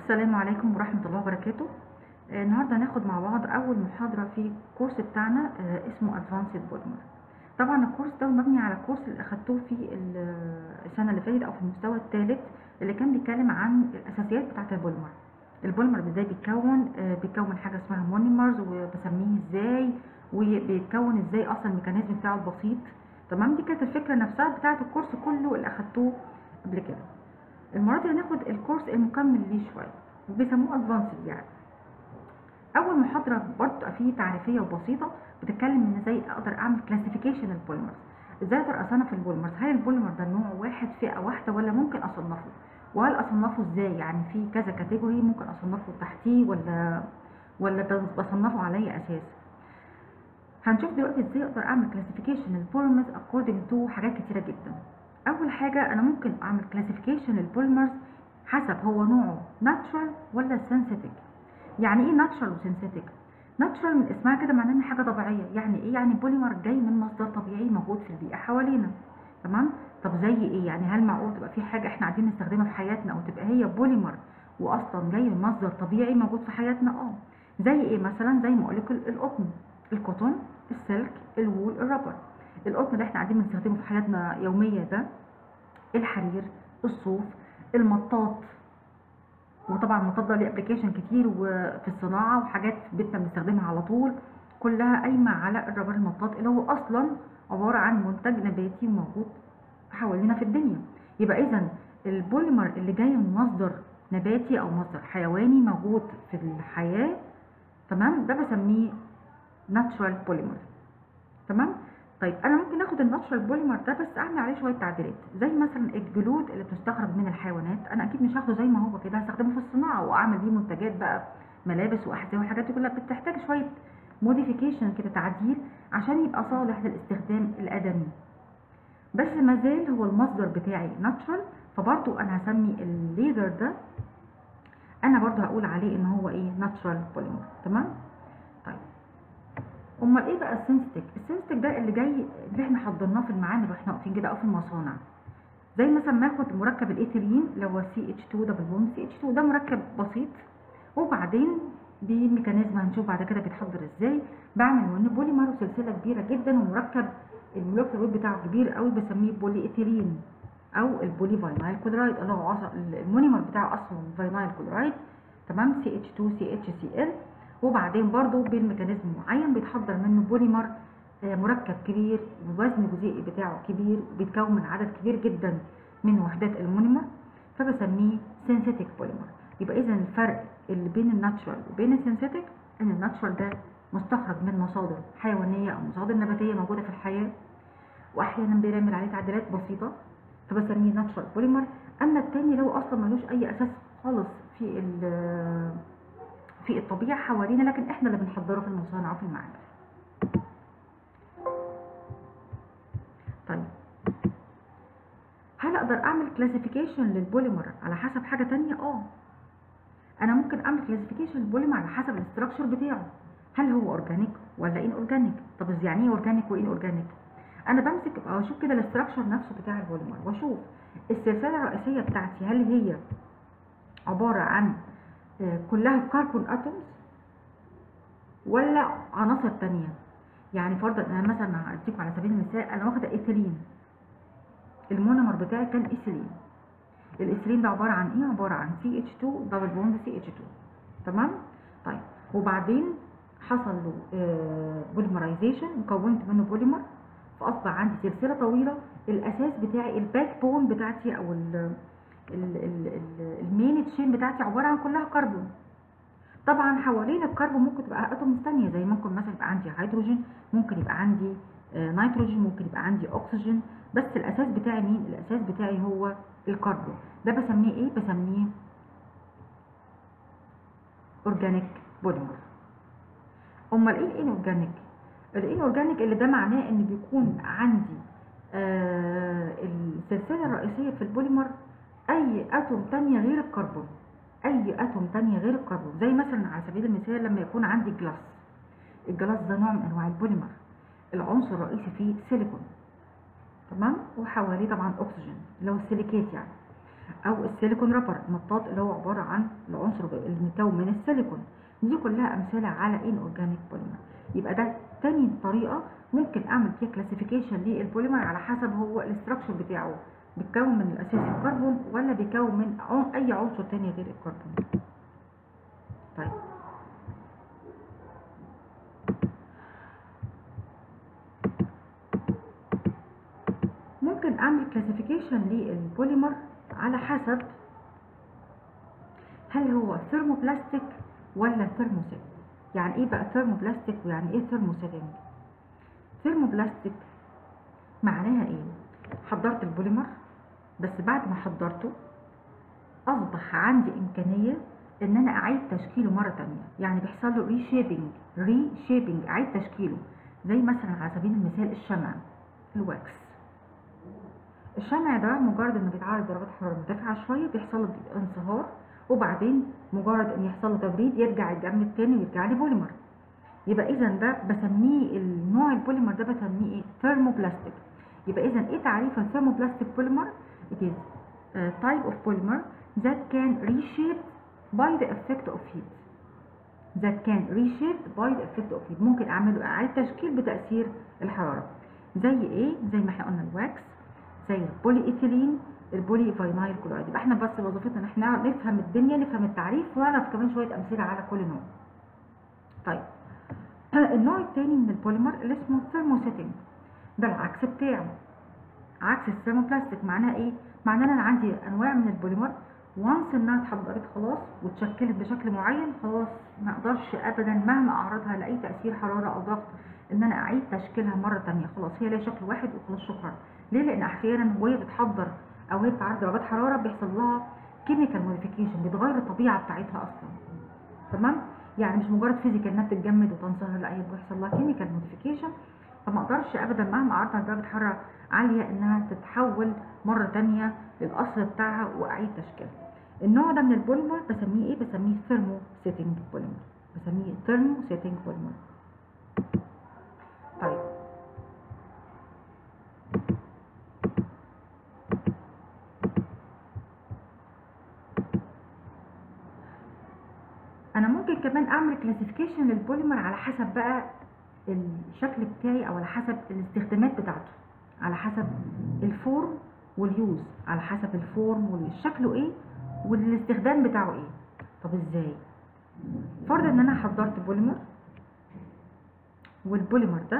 السلام عليكم ورحمة الله وبركاته آه، النهاردة هناخد مع بعض أول محاضرة في الكورس بتاعنا آه، اسمه Advanced Polymer طبعا الكورس ده مبني على الكورس اللي أخدتوه في ال- السنة اللي فاتت أو في المستوى الثالث اللي كان بيتكلم عن الأساسيات بتاعة البوليمر البوليمر ازاي بيتكون آه، بيتكون حاجة اسمها مونيمرز وبسميه ازاي وبيتكون ازاي أصلا الميكانيزم بتاعه البسيط تمام دي كانت الفكرة نفسها بتاعة الكورس كله اللي أخدتوه قبل كده المرة دي هناخد الكورس المكمل ليه شوية بيسموه ادفانسد يعني اول محاضره برضه فيه تعريفيه وبسيطه بتتكلم ان ازاي اقدر اعمل كلاسيفيكيشن للبوليمرز ازاي اقدر اصنف البوليمرز هل البوليمر ده نوع واحد فئه واحده ولا ممكن اصنفه وهل اصنفه ازاي يعني في كذا كاتيجوري ممكن اصنفه تحتيه ولا ولا بس- بصنفه على اي اساس هنشوف دلوقتي ازاي اقدر اعمل كلاسيفيكيشن للبوليمرز according to حاجات كتيره جدا اول حاجه انا ممكن اعمل كلاسيفيكيشن للبوليمرز حسب هو نوعه ناتشرال ولا سينثيتك يعني ايه ناتشرال وسينثيتك ناتشرال من اسمها كده معناه ان حاجه طبيعيه يعني ايه يعني بوليمر جاي من مصدر طبيعي موجود في البيئه حوالينا تمام طب زي ايه يعني هل معقول تبقى في حاجه احنا قاعدين نستخدمها في حياتنا او تبقى هي بوليمر واصلا جاي من مصدر طبيعي موجود في حياتنا اه زي ايه مثلا زي ما اقول لك القطن الكوتون السلك الوول الربر القطن اللي احنا قاعدين بنستخدمه في حياتنا يوميه ده الحرير الصوف المطاط وطبعا المطاط ده ليه ابلكيشن كتير وفي الصناعه وحاجات في بيتنا بنستخدمها على طول كلها قايمه على الربر المطاط اللي هو اصلا عباره عن منتج نباتي موجود حوالينا في الدنيا يبقى اذا البوليمر اللي جاي من مصدر نباتي او مصدر حيواني موجود في الحياه تمام ده بسميه ناتشورال بوليمر تمام طيب انا ممكن اخد الناتشورال بوليمر ده بس اعمل عليه شويه تعديلات زي مثلا الجلود اللي بتستخرج من الحيوانات انا اكيد مش هاخده زي ما هو كده هستخدمه في الصناعه واعمل بيه منتجات بقى ملابس واحذيه والحاجات دي كلها بتحتاج شويه موديفيكيشن كده تعديل عشان يبقى صالح للاستخدام الادمي بس مازال هو المصدر بتاعي ناتشورال فبرضه انا هسمي الليدر ده انا برضه هقول عليه ان هو ايه ناتشورال بوليمر تمام طيب امال ايه بقى السنستيك السنستيك ده اللي جاي اللي احنا حضرناه في المعامل واحنا واقفين كده او في المصانع زي مثلا ما اخد مركب الايثيلين اللي هو سي اتش 2 دبل بوند سي اتش 2 ده مركب بسيط وبعدين بميكانيزم هنشوف بعد كده بيتحضر ازاي بعمل منه بوليمر وسلسله كبيره جدا ومركب المولكيول ويت بتاعه كبير قوي بسميه بولي ايثيلين او البولي فاينايل كلورايد اللي هو عص- المونيمر بتاعه اصلا فاينايل كلورايد تمام سي اتش 2 سي اتش سي ال وبعدين برضو بالميكانيزم معين بيتحضر منه بوليمر آه، مركب كبير الوزن الجزيئي بتاعه كبير بيتكون من عدد كبير جدا من وحدات المونيمر فبسميه سينثيتيك بوليمر يبقى اذا الفرق اللي بين الناتشورال وبين السينثيتيك ان الناتشورال ده مستخرج من مصادر حيوانيه او مصادر نباتيه موجوده في الحياه واحيانا بيعمل عليه تعديلات بسيطه فبسميه ناتشورال بوليمر اما التاني لو اصلا ملوش اي اساس خالص في ال- في الطبيعه حوالينا لكن احنا اللي بنحضره في المصانع وفي المعامل طيب هل اقدر اعمل كلاسيفيكيشن للبوليمر على حسب حاجه تانية اه انا ممكن اعمل كلاسيفيكيشن للبوليمر على حسب الاستراكشر بتاعه هل هو اورجانيك ولا ان اورجانيك طب إز يعني ايه اورجانيك وان اورجانيك انا بمسك او اشوف كده الاستراكشر نفسه بتاع البوليمر واشوف السلسله الرئيسيه بتاعتي هل هي عباره عن آه، كلها كربون اتومز ولا عناصر تانية يعني فرضا انا مثلا هديكم على سبيل المثال انا واخده ايثيلين المونومر بتاعي كان ايثيلين الايثيلين ده عباره عن ايه عباره عن سي اتش 2 دبل بوند سي اتش 2 تمام طيب وبعدين حصل له بوليمرايزيشن وكونت منه بوليمر فاصبح عندي سلسله طويله الاساس بتاعي الباك بون بتاعتي او ال ال- ال- ال- المين تشين بتاعتي عباره عن كلها كربون طبعا حوالين الكربون ممكن تبقى اتومز ثانيه زي ممكن مثلا يبقى عندي هيدروجين ممكن يبقى عندي آه، نيتروجين ممكن يبقى عندي اكسجين بس الاساس بتاعي مين الاساس بتاعي هو الكربون ده بسميه ايه بسميه اورجانيك بوليمر امال ايه الان اورجانيك الان اورجانيك اللي ده معناه ان بيكون عندي آه السلسله الرئيسيه في البوليمر اي اتوم تانية غير الكربون اي اتوم تانية غير الكربون زي مثلا على سبيل المثال لما يكون عندي جلاس الجلاس ده نوع من انواع البوليمر العنصر الرئيسي فيه سيليكون تمام وحواليه طبعا اكسجين اللي هو السيليكات يعني او السيليكون رابر المطاط اللي هو عباره عن العنصر اللي متكون من السيليكون دي كلها امثله على ان اورجانيك بوليمر يبقى ده تاني طريقه ممكن اعمل فيها كلاسيفيكيشن للبوليمر على حسب هو الاستراكشر بتاعه بيتكون من الاساسي الكربون ولا بيكون من اي عنصر تاني غير الكربون طيب ممكن اعمل كلاسيفيكيشن للبوليمر على حسب هل هو ثيرموبلاستيك ولا ثيرموسيت يعني ايه بقى ثيرموبلاستيك ويعني ايه ثيرموسيتنج ثيرموبلاستيك معناها ايه حضرت البوليمر بس بعد ما حضرته اصبح عندي امكانيه ان انا اعيد تشكيله مره تانية يعني بيحصل له ريشيبنج ريشيبنج اعيد تشكيله زي مثلا على سبيل المثال الشمع الواكس الشمع ده مجرد انه بيتعرض لدرجات حراره مرتفعه شويه بيحصل له انصهار وبعدين مجرد ان يحصل له تبريد يرجع يتجمد تاني ويرجع لي بوليمر يبقى اذا ده بسميه النوع البوليمر ده بسميه ايه ثيرموبلاستيك يبقى اذا ايه تعريف الثيرموبلاستيك بوليمر it is a type of polymer that can reshape by the effect of heat that can reshape by the effect of heat ممكن اعمله اعاده تشكيل بتاثير الحراره زي ايه زي ما احنا قلنا الواكس زي البولي ايثيلين البولي فاينايل كلورايد يبقى احنا بس وظيفتنا ان احنا نفهم الدنيا نفهم التعريف ونعرف كمان شويه امثله على كل نوع طيب النوع الثاني من البوليمر اللي اسمه ثيرموسيتنج ده العكس بتاعه عكس الثيرموبلاستيك معناها ايه معناه ان انا عندي انواع من البوليمر وانس انها اتحضرت خلاص واتشكلت بشكل معين خلاص ما اقدرش ابدا مهما اعرضها لاي تاثير حراره او ضغط ان انا اعيد تشكيلها مره ثانيه خلاص هي ليها شكل واحد وخلاص شكرا ليه لان احيانا وهي بتحضر او هي بتعرض درجات حراره بيحصل لها كيميكال موديفيكيشن بتغير الطبيعه بتاعتها اصلا تمام يعني مش مجرد فيزيكال انها بتتجمد وتنصهر لا هي بيحصل لها كيميكال موديفيكيشن فما اقدرش ابدا مهما عرضها درجه حراره عاليه انها تتحول مره ثانيه للاصل بتاعها واعيد تشكيلها النوع ده من البوليمر بسميه ايه بسميه ثيرمو سيتنج بوليمر بسميه ثيرمو سيتنج بوليمر طيب انا ممكن كمان اعمل كلاسيفيكيشن للبوليمر على حسب بقى الشكل بتاعي او على حسب الاستخدامات بتاعته على حسب الفورم واليوز على حسب الفورم واليوز شكله ايه والاستخدام بتاعه ايه طب ازاي فرض ان انا حضرت بوليمر والبوليمر ده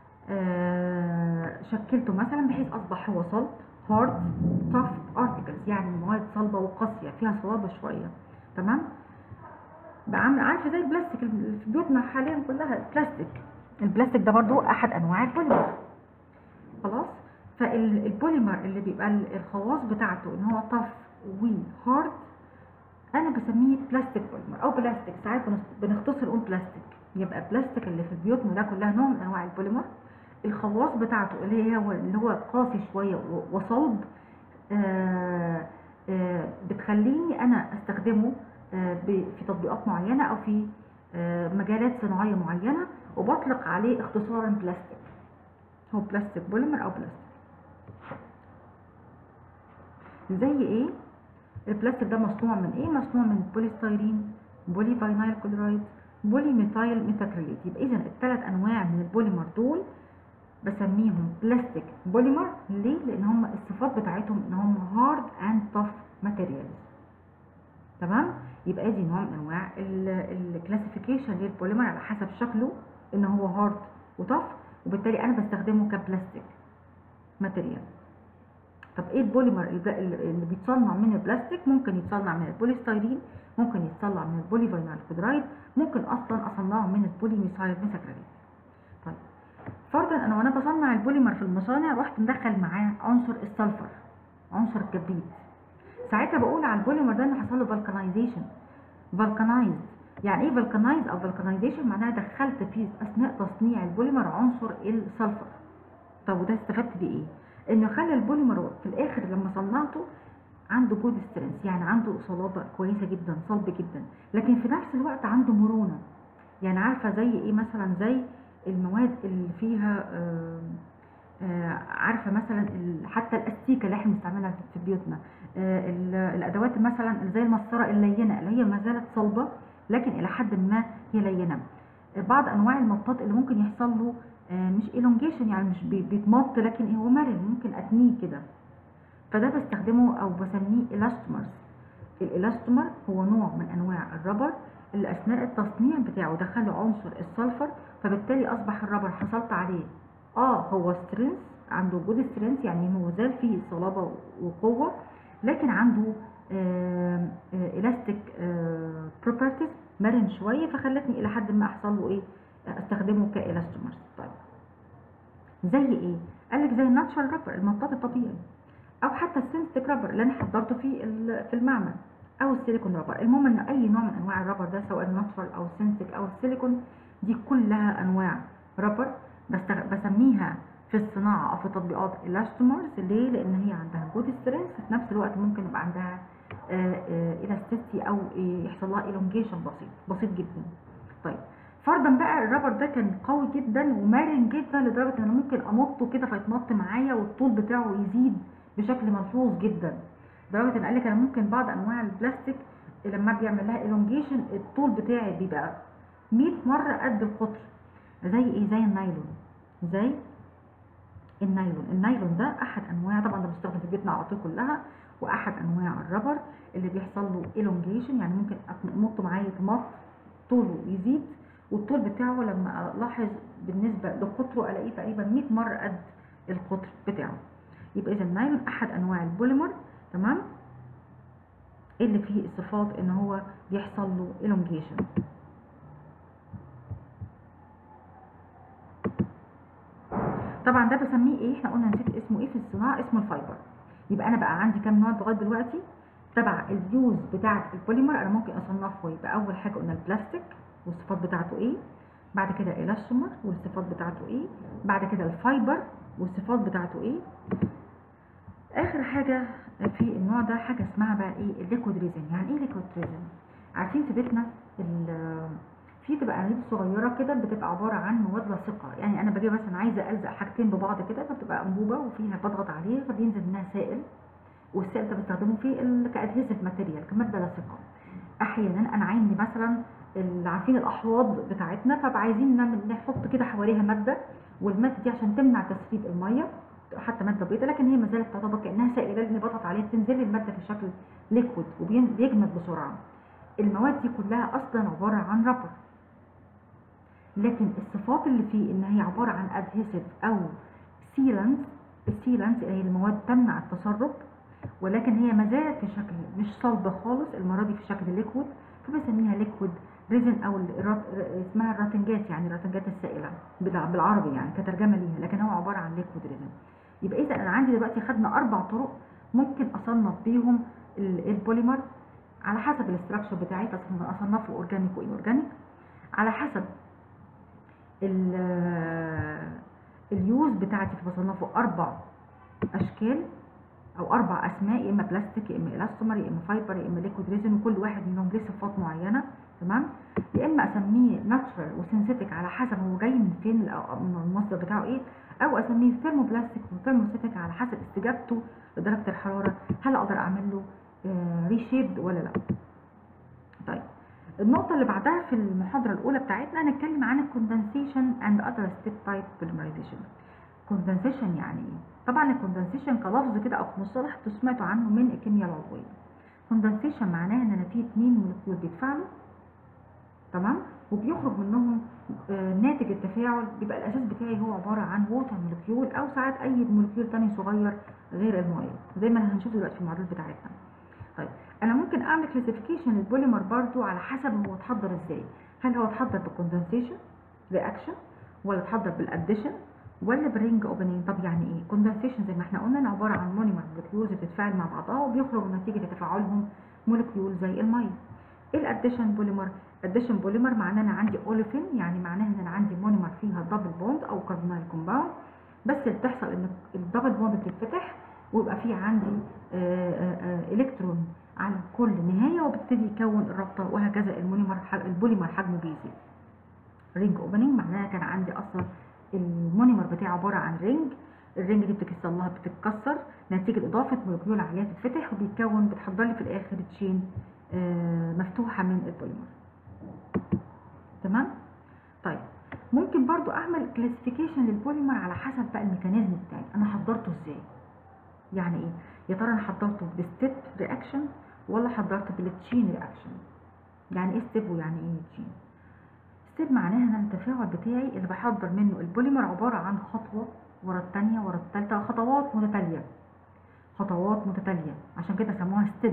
آه شكلته مثلا بحيث اصبح هو صلب هارد tough articles يعني مواد صلبه وقاسيه فيها صلابه شويه تمام بعمل عارفه زي البلاستيك اللي في بيوتنا حاليا كلها بلاستيك البلاستيك ده برضو احد انواع البوليمر خلاص فالبوليمر اللي بيبقى الخواص بتاعته ان هو طف وهارد انا بسميه بلاستيك بوليمر او بلاستيك ساعات بنختصر نقول بلاستيك يبقى بلاستيك اللي في بيوتنا ده كلها نوع من انواع البوليمر الخواص بتاعته اللي هي هو اللي هو قاسي شويه وصلب آآ آآ بتخليني انا استخدمه في تطبيقات معينه او في مجالات صناعيه معينه وبطلق عليه اختصارا بلاستيك هو بلاستيك بوليمر او بلاستيك زي ايه البلاستيك ده مصنوع من ايه مصنوع من بوليستيرين بولي فاينايل كلورايد بولي ميثايل ميثاكريليت يبقى اذا الثلاث انواع من البوليمر دول بسميهم بلاستيك بوليمر ليه لان هم الصفات بتاعتهم ان هم هارد اند tough ماتيريالز تمام يبقى دي نوع من انواع الكلاسيفيكيشن للبوليمر على حسب شكله ان هو هارد وطف وبالتالي انا بستخدمه كبلاستيك ماتيريال طب ايه البوليمر اللي بيتصنع من البلاستيك ممكن يتصنع من البوليستيرين ممكن يتصنع من البولي فينال كلورايد ممكن اصلا اصنعه من البولي ميثايل ميثاكريليت طيب فرضا انا وانا بصنع البوليمر في المصانع رحت مدخل معاه عنصر السلفر عنصر الكبريت ساعتها بقول على البوليمر ده ان حصل له فالكنايزيشن فالكنايزد يعني ايه فالكنايز او فالكنايزيشن معناها دخلت في اثناء تصنيع البوليمر عنصر السلفر طب وده استفدت بيه ايه انه خلى البوليمر في الاخر لما صنعته عنده جود سترينث يعني عنده صلابه كويسه جدا صلب جدا لكن في نفس الوقت عنده مرونه يعني عارفه زي ايه مثلا زي المواد اللي فيها آه، عارفه مثلا ال- حتى الاستيكه اللي احنا بنستعملها في- في بيوتنا آه، ال- الادوات مثلا زي المسطره اللينه اللي هي ما زالت صلبه لكن الى حد ما هي لينه آه، بعض انواع المطاط اللي ممكن يحصل له آه، مش elongation يعني مش بي- بيتمط لكن هو مرن ممكن اتنيه كده فده بستخدمه او بسميه elastomers الالاستومر هو نوع من انواع الربر اللي اثناء التصنيع بتاعه دخله عنصر السلفر فبالتالي اصبح الربر حصلت عليه اه هو سترينث عنده جود سترينث يعني هو زال فيه صلابه وقوه لكن عنده الاستيك بروبرتيز مرن شويه فخلتني الى حد ما احصل له ايه استخدمه كالاستومرز طيب زي ايه قال لك زي الناتشرال رابر المطاط الطبيعي او حتى السينستيك رابر اللي انا حضرته في ال- في المعمل او السيليكون رابر المهم ان اي نوع من انواع الرابر ده سواء الناتشرال او السينستيك او السيليكون دي كلها انواع رابر بستغ... بسميها في الصناعه او في تطبيقات الاستومرز ليه لان هي عندها جود سترينث في نفس الوقت ممكن يبقى عندها الاستيستي او آه، يحصل لها elongation بسيط بسيط جدا طيب فرضا بقى الرابر ده كان قوي جدا ومرن جدا لدرجه ان انا ممكن امطه كده فيتمط معايا والطول بتاعه يزيد بشكل ملحوظ جدا لدرجه ان قال لك انا ممكن بعض انواع البلاستيك لما بيعمل لها elongation الطول بتاعي بيبقى 100 مره قد القطر زي ايه زي النايلون زي النايلون النايلون ده احد انواع طبعا ده بيستخدم في بيتنا على طول كلها واحد انواع الربر اللي بيحصل له elongation يعني ممكن امطه معايا يتمط طوله يزيد والطول بتاعه لما الاحظ بالنسبه لقطره الاقيه تقريبا 100 مره قد القطر بتاعه يبقى اذا النايلون احد انواع البوليمر تمام اللي فيه الصفات ان هو بيحصل له elongation طبعا ده بسميه ايه احنا قلنا نسيت اسمه ايه في الصناعه اسمه الفايبر يبقى انا بقى عندي كام نوع لغايه دلوقتي تبع اليوز بتاعه البوليمر انا ممكن اصنفه يبقى اول حاجه قلنا البلاستيك والصفات بتاعته ايه بعد كده الاستومر والصفات بتاعته ايه بعد كده الفايبر والصفات بتاعته ايه اخر حاجه في النوع ده حاجه اسمها بقى ايه الليكويد ريزن يعني ايه ليكويد ريزن عارفين في بيتنا ال- في تبقى انابيب صغيره كده بتبقى عباره عن مواد لاصقه يعني انا باجي مثلا عايزه الزق حاجتين ببعض كده فبتبقى انبوبه وفيها بضغط عليها فبينزل منها سائل والسائل ده بستخدمه في ال- كادهيسيف ماتيريال كماده لاصقه احيانا انا عندي مثلا اللي عارفين الاحواض بتاعتنا فعايزين نعمل نحط كده حواليها ماده والماده دي عشان تمنع تسريب الميه حتى ماده بيضاء لكن هي ما زالت تعتبر كانها سائله لان بضغط عليها بتنزل لي الماده في شكل ليكويد وبيجمد بسرعه المواد دي كلها اصلا عباره عن رابر لكن الصفات اللي فيه ان هي عباره عن ادهيسيف او سيلانس السيلانس هي المواد تمنع التسرب ولكن هي ما زالت في شكل مش صلبه خالص المره دي في شكل ليكويد فبسميها ليكويد ريزن او الرات... اسمها الراتنجات يعني الراتنجات السائله بالع- بالعربي يعني كترجمه ليها لكن هو عباره عن ليكويد ريزن يبقى اذا انا عندي دلوقتي خدنا اربع طرق ممكن اصنف بيهم ال- البوليمر على حسب الاستراكشر بتاعي فأصنف- اصنفه اورجانيك وايه اورجانيك على حسب ال- اليوز بتاعتي فبصنفه اربع اشكال او اربع اسماء يا اما بلاستيك يا اما الاستومر يا اما فايبر يا اما ليكويد ريزن وكل واحد منهم ليه صفات معينه تمام يا اما اسميه ناتشرال وسينثيتك على حسب هو جاي من فين الأ- من المصدر بتاعه ايه او اسميه ثيرموبلاستيك وثيرموسيتك على حسب استجابته لدرجه الحراره هل اقدر اعمل له ريشيبد ولا لا طيب النقطة اللي بعدها في المحاضرة الأولى بتاعتنا هنتكلم عن الكوندنسيشن and other step type polymerization. كوندنسيشن يعني ايه؟ طبعا الكوندنسيشن كلفظ كده أو كمصطلح انتوا سمعتوا عنه من الكيمياء العضوية. كوندنسيشن معناها إن أنا في اتنين مولكيول بيتفاعلوا تمام؟ وبيخرج منهم آه، ناتج التفاعل بيبقى الأساس بتاعي هو عبارة عن ووتر مولكيول أو ساعات أي مولكيول تاني صغير غير المية زي ما هنشوف دلوقتي في المعادلات بتاعتنا. طيب انا ممكن اعمل كلاسيفيكيشن للبوليمر برضو على حسب هو اتحضر ازاي هل هو اتحضر بالكوندنسيشن رياكشن ولا اتحضر بالاديشن ولا بالرينج اوبننج طب يعني ايه كوندنسيشن زي ما احنا قلنا إنه عباره عن مونيمر مولكيولز بتتفاعل مع بعضها وبيخرج نتيجه تفاعلهم مولكيول زي الميه ايه الاديشن بوليمر اديشن بوليمر معناه انا عندي اوليفين يعني معناه ان انا عندي مونيمر فيها دبل بوند او كاربونايل كومباوند بس اللي بتحصل ان الدبل بوند بتتفتح ويبقى في عندي آه، آه، آه، الكترون على كل نهايه وبتبتدي يكون الرابطه وهكذا المونيمر ح- البوليمر حجمه بيزيد رينج اوبننج معناها كان عندي اصلا المونيمر بتاعي عباره عن رينج الرينج دي بتكسر لها بتتكسر نتيجه اضافه مولكيول عليها تتفتح وبيتكون بتحضر لي في الاخر تشين آه، مفتوحه من البوليمر تمام طيب ممكن برضو اعمل كلاسيفيكيشن للبوليمر على حسب بقى الميكانيزم بتاعي انا حضرته ازاي يعني ايه يا ترى انا حضرته بستيب رياكشن ولا حضرته بالتشين رياكشن يعني ايه ستيب ويعني ايه تشين ستيب معناها ان التفاعل بتاعي اللي بحضر منه البوليمر عباره عن خطوه ورا الثانيه ورا الثالثه خطوات متتاليه خطوات متتاليه عشان كده سموها ستيب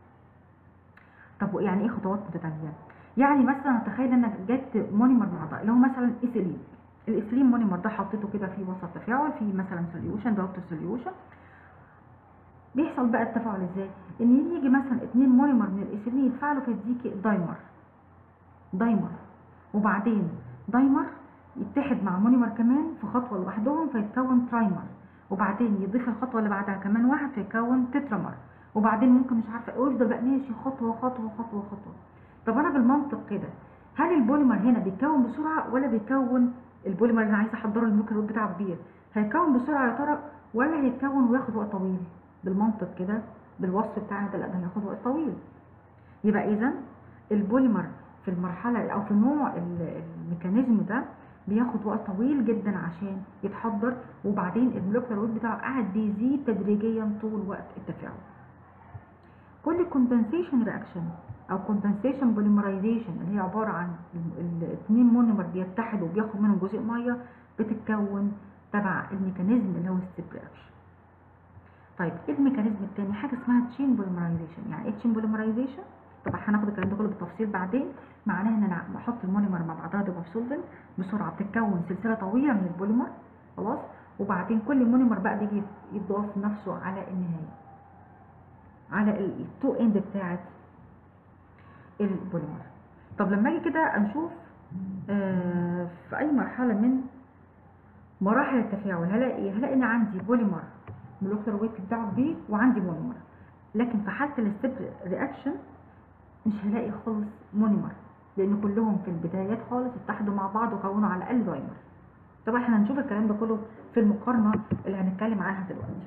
طب يعني ايه خطوات متتاليه يعني مثلا تخيل انا جبت مونيمر مع بعض اللي هو مثلا ايثيلين الايثيلين مونيمر ده حطيته كده في وسط تفاعل في مثلا سوليوشن ضغط سوليوشن بيحصل بقى التفاعل ازاي ان يجي مثلا اتنين مونيمر من الايثيلين يتفاعلوا فيديكي دايمر دايمر وبعدين دايمر يتحد مع مونيمر كمان في خطوه لوحدهم فيتكون ترايمر وبعدين يضيف الخطوه اللي بعدها كمان واحد فيكون تترامر وبعدين ممكن مش عارفه ويفضل بقى ماشي خطوه خطوه خطوه خطوه طب انا بالمنطق كده هل البوليمر هنا بيتكون بسرعه ولا بيتكون البوليمر اللي انا عايزه احضره الميكروب بتاعه كبير هيتكون بسرعه يا ترى ولا هيتكون وياخد وقت طويل بالمنطق كده بالوصف بتاعنا ده لا ده هياخد وقت طويل يبقى اذا البوليمر في المرحله او في نوع الميكانيزم ده بياخد وقت طويل جدا عشان يتحضر وبعدين المولكيولر ويت بتاعه قاعد بيزيد تدريجيا طول وقت التفاعل كل كوندنسيشن رياكشن او كوندنسيشن بوليمرايزيشن اللي هي عباره عن الاثنين مونيمر بيتحدوا وبياخد منهم جزء ميه بتتكون تبع الميكانيزم اللي هو الستيب رياكشن طيب ايه الميكانيزم الثاني حاجه اسمها تشين بوليمرايزيشن يعني ايه تشين بوليمرايزيشن طبعا هناخد الكلام ده كله بالتفصيل بعدين معناها ان انا بحط المونيمر مع بعضها ده بسولفنت بسرعه بتتكون سلسله طويله من البوليمر خلاص وبعدين كل مونيمر بقى بيجي يضاف نفسه على النهايه على التو اند بتاعت البوليمر طب لما اجي كده نشوف آه في اي مرحله من مراحل التفاعل هلاقي هلاقي ان عندي بوليمر مولكيولر ويت بتاعه كبير وعندي مونيمر لكن في حاله الستيب رياكشن مش هلاقي خالص مونيمر لان كلهم في البدايات خالص اتحدوا مع بعض وكونوا على الاقل دايمر طبعا احنا هنشوف الكلام ده كله في المقارنه اللي هنتكلم عنها دلوقتي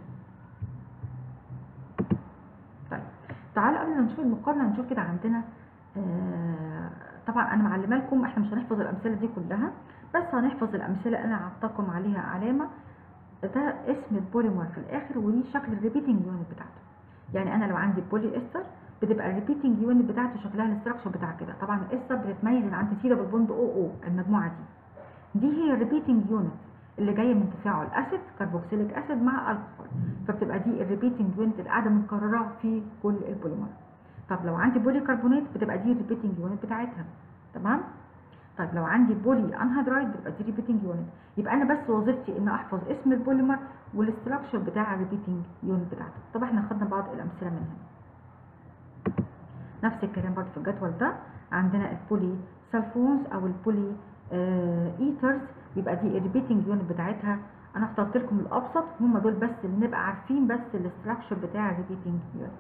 طيب تعالوا قبل ما نشوف المقارنه نشوف كده عندنا آه طبعا انا معلمه لكم احنا مش هنحفظ الامثله دي كلها بس هنحفظ الامثله انا عطاكم عليها علامه ده اسم البوليمر في الاخر ودي شكل الريبيتنج يونت بتاعته يعني انا لو عندي بولي استر بتبقى الريبيتنج يونت بتاعته شكلها الاستراكشر بتاع كده طبعا الاستر بتتميز ان عندي سيدا بالبوند او او المجموعه دي دي هي الريبيتنج يونت اللي جايه من تفاعل اسيد كربوكسيليك اسيد مع الكحول فبتبقى دي الريبيتنج يونت اللي قاعده متكرره في كل البوليمر طب لو عندي بولي كربونات بتبقى دي الريبيتنج يونت بتاعتها تمام طيب لو عندي بولي انهيدرايد بتبقى دي ريبيتنج يونت يبقى انا بس وظيفتي ان احفظ اسم البوليمر والاستراكشر بتاع الريبيتنج يونت بتاعته طب احنا خدنا بعض الامثله منها نفس الكلام برضه في الجدول ده عندنا البولي سلفونز او البولي آه ايثرز يبقى دي الريبيتنج يونت بتاعتها انا اخترت لكم الابسط هم دول بس اللي نبقى عارفين بس الاستراكشر بتاع الريبيتنج يونت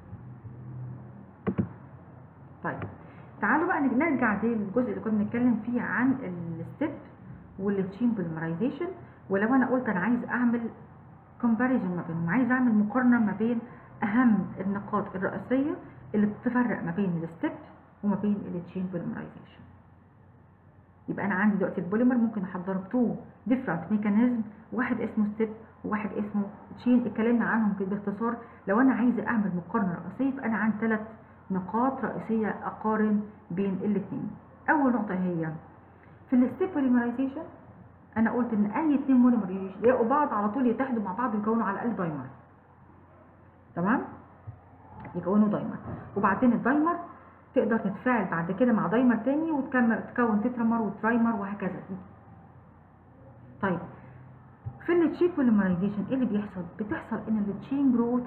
طيب تعالوا بقى نرجع للجزء اللي كنا بنتكلم فيه عن الستيب والتشين بوليمرايزيشن ولو انا قلت انا عايز اعمل كومباريزون ما بينهم عايز اعمل مقارنه ما بين اهم النقاط الرئيسيه اللي بتفرق ما بين الستيب وما بين التشين بوليمرايزيشن يبقى انا عندي دلوقتي البوليمر ممكن احضره بتو ديفرنت ميكانيزم واحد اسمه ستيب وواحد اسمه تشين اتكلمنا عنهم كده باختصار لو انا عايزه اعمل مقارنه رئيسيه فانا عندي ثلاث نقاط رئيسيه اقارن بين الاثنين اول نقطه هي في الستيب بوليمرايزيشن انا قلت ان اي اثنين مونيمر يلاقوا بعض على طول يتحدوا مع بعض ويكونوا على الاقل دايمر تمام يكونوا دايمر وبعدين الدايمر تقدر تتفاعل بعد كده مع دايمر تاني وتكمل تكون تترامر وترايمر وهكذا طيب في التشين بوليمرايزيشن ايه اللي بيحصل بتحصل ان التشين جروث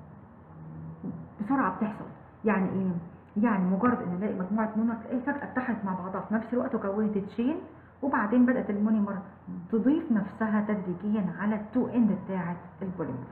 بسرعه بتحصل يعني ايه يعني مجرد ان الاقي مجموعه مونر تلاقي فجاه اتحدت مع بعضها في نفس الوقت وكونت تشين وبعدين بدات المونيمر تضيف نفسها تدريجيا على التو اند بتاعه البوليمر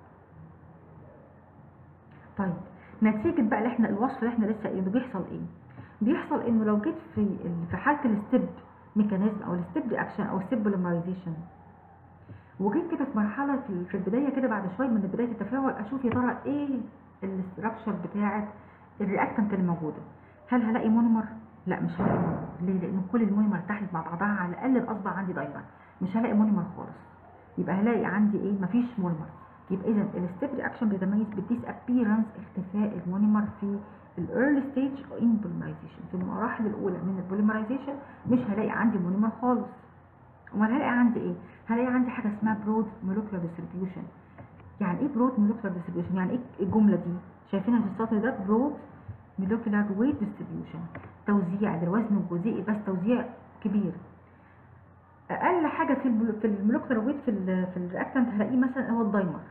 طيب نتيجه بقى اللي احنا الوصف اللي احنا لسه قايلينه بيحصل ايه بيحصل انه لو جيت في في حاله الستيب ميكانيزم او الستيب رياكشن او الستيب بوليمرايزيشن وجيت كده في مرحله في في البدايه كده بعد شويه من بدايه التفاعل اشوف يا ترى ايه الاستراكشر بتاعه الرياكتنت اللي موجوده هل هلاقي مونيمر لا مش هلاقي مونيمر ليه لان كل المونيمر اتحدت مع بعضها على الاقل اصبح عندي دايمر مش هلاقي مونيمر خالص يبقى هلاقي عندي ايه مفيش مونيمر يبقى اذا الستيب رياكشن بيتميز بالديس ابيرنس اختفاء المونيمر في الايرلي ستيج ان بوليمرايزيشن في المراحل الاولى من البوليمرايزيشن مش هلاقي عندي مونيمر خالص امال هلاقي عندي ايه هلاقي عندي حاجه اسمها برود مولكيولار ديستريبيوشن يعني ايه برود مولكيولار ديستريبيوشن يعني ايه الجمله دي شايفينها في السطر ده برود مولكيولار ويت ديستريبيوشن توزيع للوزن الجزيئي بس توزيع كبير اقل حاجه في البل... في المولكيولار ويت في ال في الرياكتنت هلاقيه مثلا هو الدايمر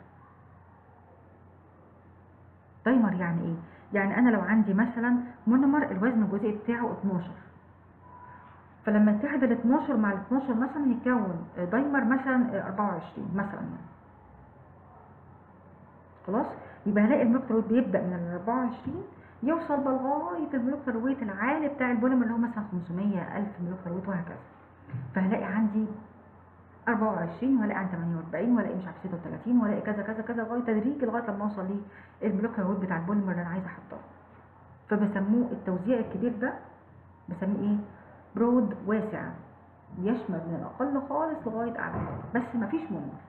دايمر يعني ايه يعني انا لو عندي مثلا مونومر الوزن الجزيئي بتاعه 12 فلما يتحد ال 12 مع ال 12 مثلا يكون دايمر مثلا 24 مثلا يعني خلاص يبقى هلاقي المولكيولار ويت بيبدا من ال 24 يوصل بقى لغايه المولكيولار ويت العالي بتاع البوليمر اللي هو مثلا 500 1000 مولكيولار ويت وهكذا فهلاقي عندي 24 وهلاقي عندي 48 وهلاقي مش عارف 36 وهلاقي كذا كذا كذا لغايه تدريجي لغايه لما اوصل للمولكيولار ويت بتاع البوليمر اللي انا عايزه احطها فبسموه التوزيع الكبير ده بسميه ايه برود واسع بيشمل من الاقل خالص لغايه اعلى بس مفيش مونر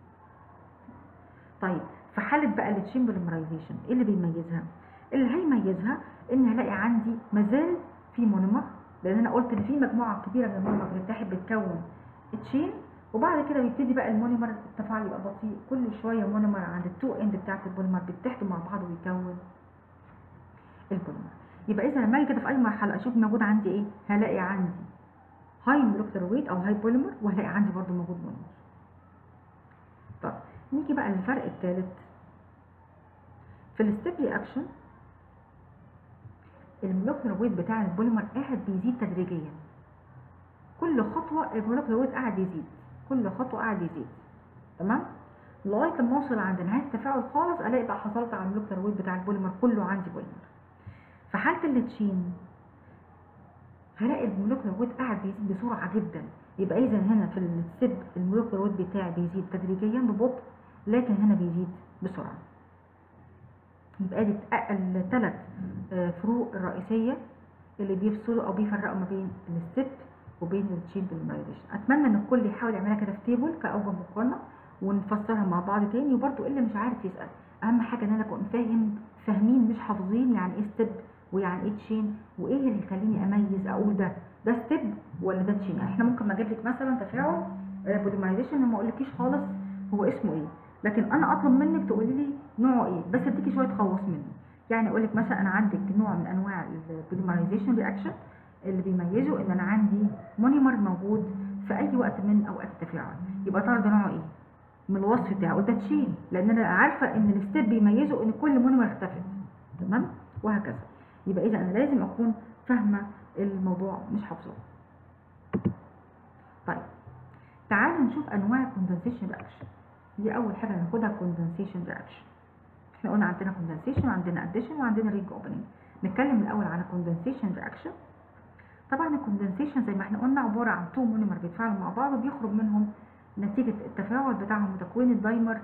طيب في حاله بقى التشين بوليمرايزيشن ايه اللي بيميزها اللي هيميزها ان هلاقي عندي مازال في مونيمر لان انا قلت ان في مجموعه كبيره من المونيمر بتتحد بتكون تشين وبعد كده بيبتدي بقى المونيمر التفاعل يبقى بطيء كل شويه مونيمر عند التو اند بتاعت البوليمر بيتحدوا مع بعض ويكون البوليمر يبقى اذا لما اجي كده في اي مرحله اشوف موجود عندي ايه هلاقي عندي هاي مولكيولار ويت او هاي بوليمر وهلاقي عندي برضو موجود مونيمر طب نيجي بقى للفرق الثالث في الستيب رياكشن المولكيولار ويت بتاع البوليمر قاعد بيزيد تدريجيا كل خطوه المولكيولار ويت قاعد يزيد كل خطوه قاعد يزيد تمام لغايه لما اوصل عند نهايه التفاعل خالص الاقي بقى حصلت على المولكيولار ويت بتاع البوليمر كله عندي بوليمر في حاله الليتشين هلاقي المولكيولار ويت قاعد بيزيد بسرعه جدا يبقى اذا هنا في السب المولكيولار ويت بتاعي بيزيد تدريجيا ببطء لكن هنا بيزيد بسرعه يبقى دي الثلاث فروق الرئيسيه اللي بيفصلوا او بيفرقوا ما بين الستيب وبين التشين بوليمرايزيشن اتمنى ان الكل يحاول يعملها كده في تيبل كاوجه مقارنه ونفسرها مع بعض تاني وبرده اللي مش عارف يسال اهم حاجه ان انا اكون فاهم فاهمين مش حافظين يعني ايه ستيب ويعني ايه تشين وايه اللي يخليني اميز اقول ده ده ستيب ولا ده تشين يعني احنا ممكن ما اجيب لك مثلا تفاعل بوليمرايزيشن وما اقولكيش خالص هو اسمه ايه لكن انا اطلب منك تقولي لي نوعه ايه بس اديكي شويه خواص منه يعني اقول لك مثلا انا عندك نوع من انواع البوليمرايزيشن رياكشن اللي بيميزه ان انا عندي مونيمر موجود في اي وقت من اوقات التفاعل يبقى ترى ده نوعه ايه من الوصف بتاعه ده تشين لان انا عارفه ان الستيب بيميزه ان كل مونيمر اختفت تمام وهكذا يبقى اذا انا لازم اكون فاهمه الموضوع مش حافظاه طيب تعالوا نشوف انواع الكوندنسيشن رياكشن دي اول حاجه هناخدها كوندنسيشن رياكشن احنا قلنا عندنا كوندنسيشن وعندنا اديشن وعندنا رينج اوبننج نتكلم الاول عن الكوندنسيشن رياكشن طبعا الكوندنسيشن زي ما احنا قلنا عباره عن تو مونيمر بيتفاعلوا مع بعض وبيخرج منهم نتيجه التفاعل بتاعهم وتكوين الدايمر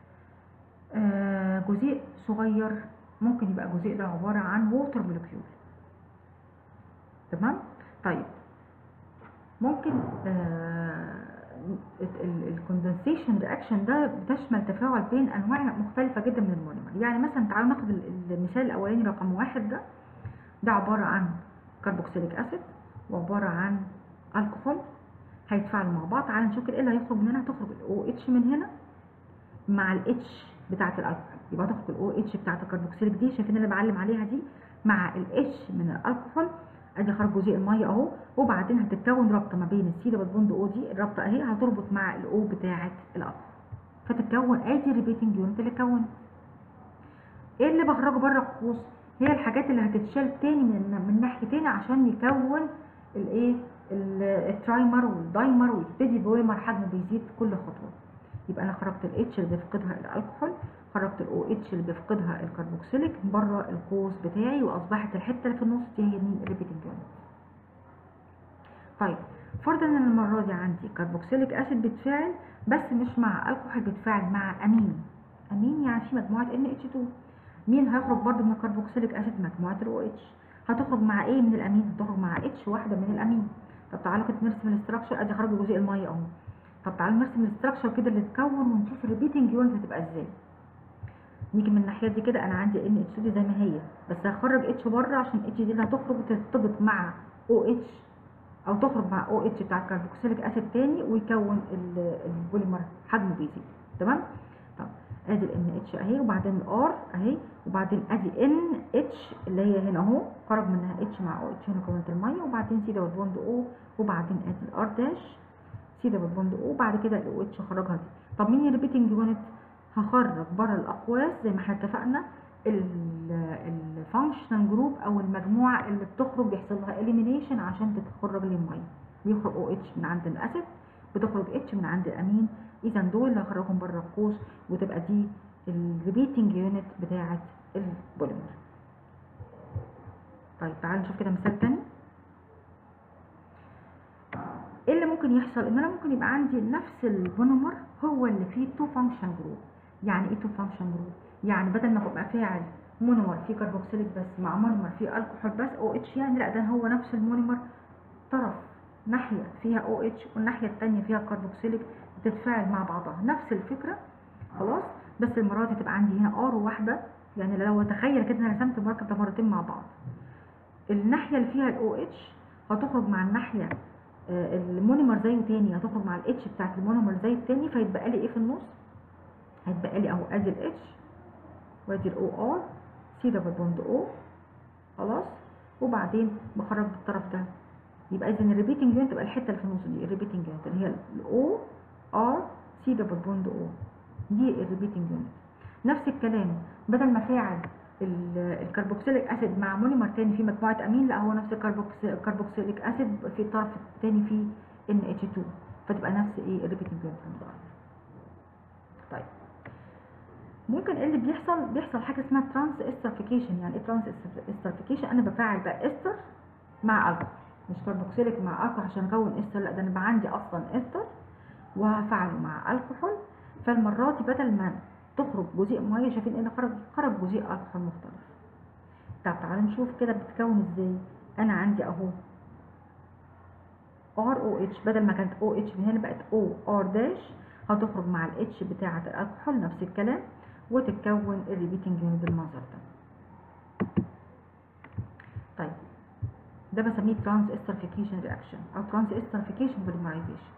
آه جزيء صغير ممكن يبقى الجزيء ده عباره عن ووتر مولكيول تمام طيب ممكن آه الكوندنسيشن رياكشن ده بتشمل تفاعل بين انواع مختلفه جدا من المونيمر يعني مثلا تعالوا ناخد المثال الاولاني رقم واحد ده ده عباره عن كربوكسيليك اسيد وعباره عن الكحول هيتفاعلوا مع بعض تعالوا نشوف ايه اللي هيخرج منها تخرج الاو اتش من هنا مع الاتش بتاعه الالكحول يبقى تخرج الاو اتش بتاعه الكربوكسيليك دي شايفين اللي بعلم عليها دي مع الاتش من الالكحول ادي خرج جزيء الميه اهو وبعدين هتتكون رابطه ما بين السي دبل بوند او دي الرابطه اهي هتربط مع الاو بتاعه الالكحول فتتكون ادي ريبيتنج يونت اللي اتكون ايه اللي بخرجه بره القوس هي الحاجات اللي هتتشال تاني من من ناحيه تاني عشان يكون الايه الترايمر والدايمر ويبتدي بوليمر حجمه بيزيد كل خطوه يبقى انا خرجت الاتش اللي بيفقدها الالكحول خرجت الاو اتش اللي بيفقدها الكربوكسيليك بره القوس بتاعي واصبحت الحته اللي في النص دي هي مين الريبيتنج يونت طيب فرضا ان المره دي عندي كربوكسيليك اسيد بيتفاعل بس مش مع الكحول بيتفاعل مع امين امين يعني في مجموعه NH2 مين هيخرج برضه من الكربوكسيليك اسيد مجموعه ال OH هتخرج مع ايه من الامين هتخرج مع اتش واحده من الامين طب تعالوا كده نرسم الاستراكشر ادي خرج جزيء الميه اهو طب تعالوا نرسم الاستراكشر كده اللي اتكون ونشوف الريبيتنج يونت هتبقى ازاي نيجي من الناحيه دي كده انا عندي ان اتش دي زي ما هي بس هخرج اتش بره عشان اتش دي اللي هتخرج ترتبط مع او اتش او تخرج مع او اتش بتاع الكربوكسيليك اسيد تاني ويكون البوليمر حجمه بيزيد تمام طب ادي الان اتش اهي وبعدين الار اهي وبعدين ادي ان اتش اللي هي هنا اهو خرج منها اتش مع او اتش هنا كونت الميه وبعدين سي دبل بوند او وبعدين ادي الار داش سي دبل بوند او وبعد كده الاو اتش خرجها دي طب مين الريبيتنج يونت هخرج بره الاقواس زي ما احنا اتفقنا الفانكشنال جروب او المجموعه اللي بتخرج بيحصل لها اليمينيشن عشان تتخرج للميه بيخرج او اتش من عند الاسيد بتخرج اتش من عند الامين اذا دول اللي هخرجهم بره القوس وتبقى دي الريبيتنج يونت بتاعه البوليمر طيب تعالوا نشوف كده مثال تاني ايه اللي ممكن يحصل ان انا ممكن يبقى عندي نفس المونومر هو اللي فيه تو فانكشن جروب يعني ايه تو فانكشن جروب يعني بدل ما ابقى فاعل مونومر فيه كربوكسيليك بس مع مونومر فيه الكحول بس او اتش يعني لا ده هو نفس المونومر طرف ناحيه فيها او اتش والناحيه الثانيه فيها كربوكسيليك بتتفاعل مع بعضها نفس الفكره خلاص بس المره دي تبقى عندي هنا ار واحده يعني لو تخيل كده انا رسمت المركب ده مرتين مع بعض الناحيه اللي فيها الاو اتش هتخرج مع الناحيه آه المونيمر زيه تاني هتخرج مع الاتش بتاعت المونيمر زي التاني فيتبقى لي ايه في النص هيتبقى لي اهو ادي الاتش وادي الاو ار سي دبل بوند او خلاص وبعدين بخرج بالطرف ده يبقى اذا الريبيتنج يونت تبقى الحته اللي في النص دي الريبيتنج يونت اللي هي الاو ار سي دبل بوند او دي الريبيتنج يونت نفس الكلام بدل ما فاعل الكربوكسيليك اسيد مع مونيمر تاني في مجموعه امين لا هو نفس الكربوكسيليك اسيد في الطرف الثاني فيه ان اتش 2 فتبقى نفس ايه الريبيتنج يونت طيب ممكن ايه اللي بيحصل بيحصل حاجه اسمها ترانس استرفيكيشن يعني ايه ترانس استرفيكيشن انا بفاعل بقى استر مع الكحول مش كربوكسيليك مع الكحول عشان اكون استر لا ده انا بقى عندي اصلا استر وهفعله مع الكحول فالمره دي بدل ما تخرج جزيء ميه شايفين ان خرج خرج جزيء الكحول مختلف طب تعالوا نشوف كده بتتكون ازاي انا عندي اهو ار او اتش بدل ما كانت او اتش من هنا بقت او ار داش هتخرج مع الاتش بتاعه الكحول نفس الكلام وتتكون الريبيتنج يونت بالمنظر ده طيب ده بسميه ترانس استرفيكيشن رياكشن او ترانس استرفيكيشن بوليمرايزيشن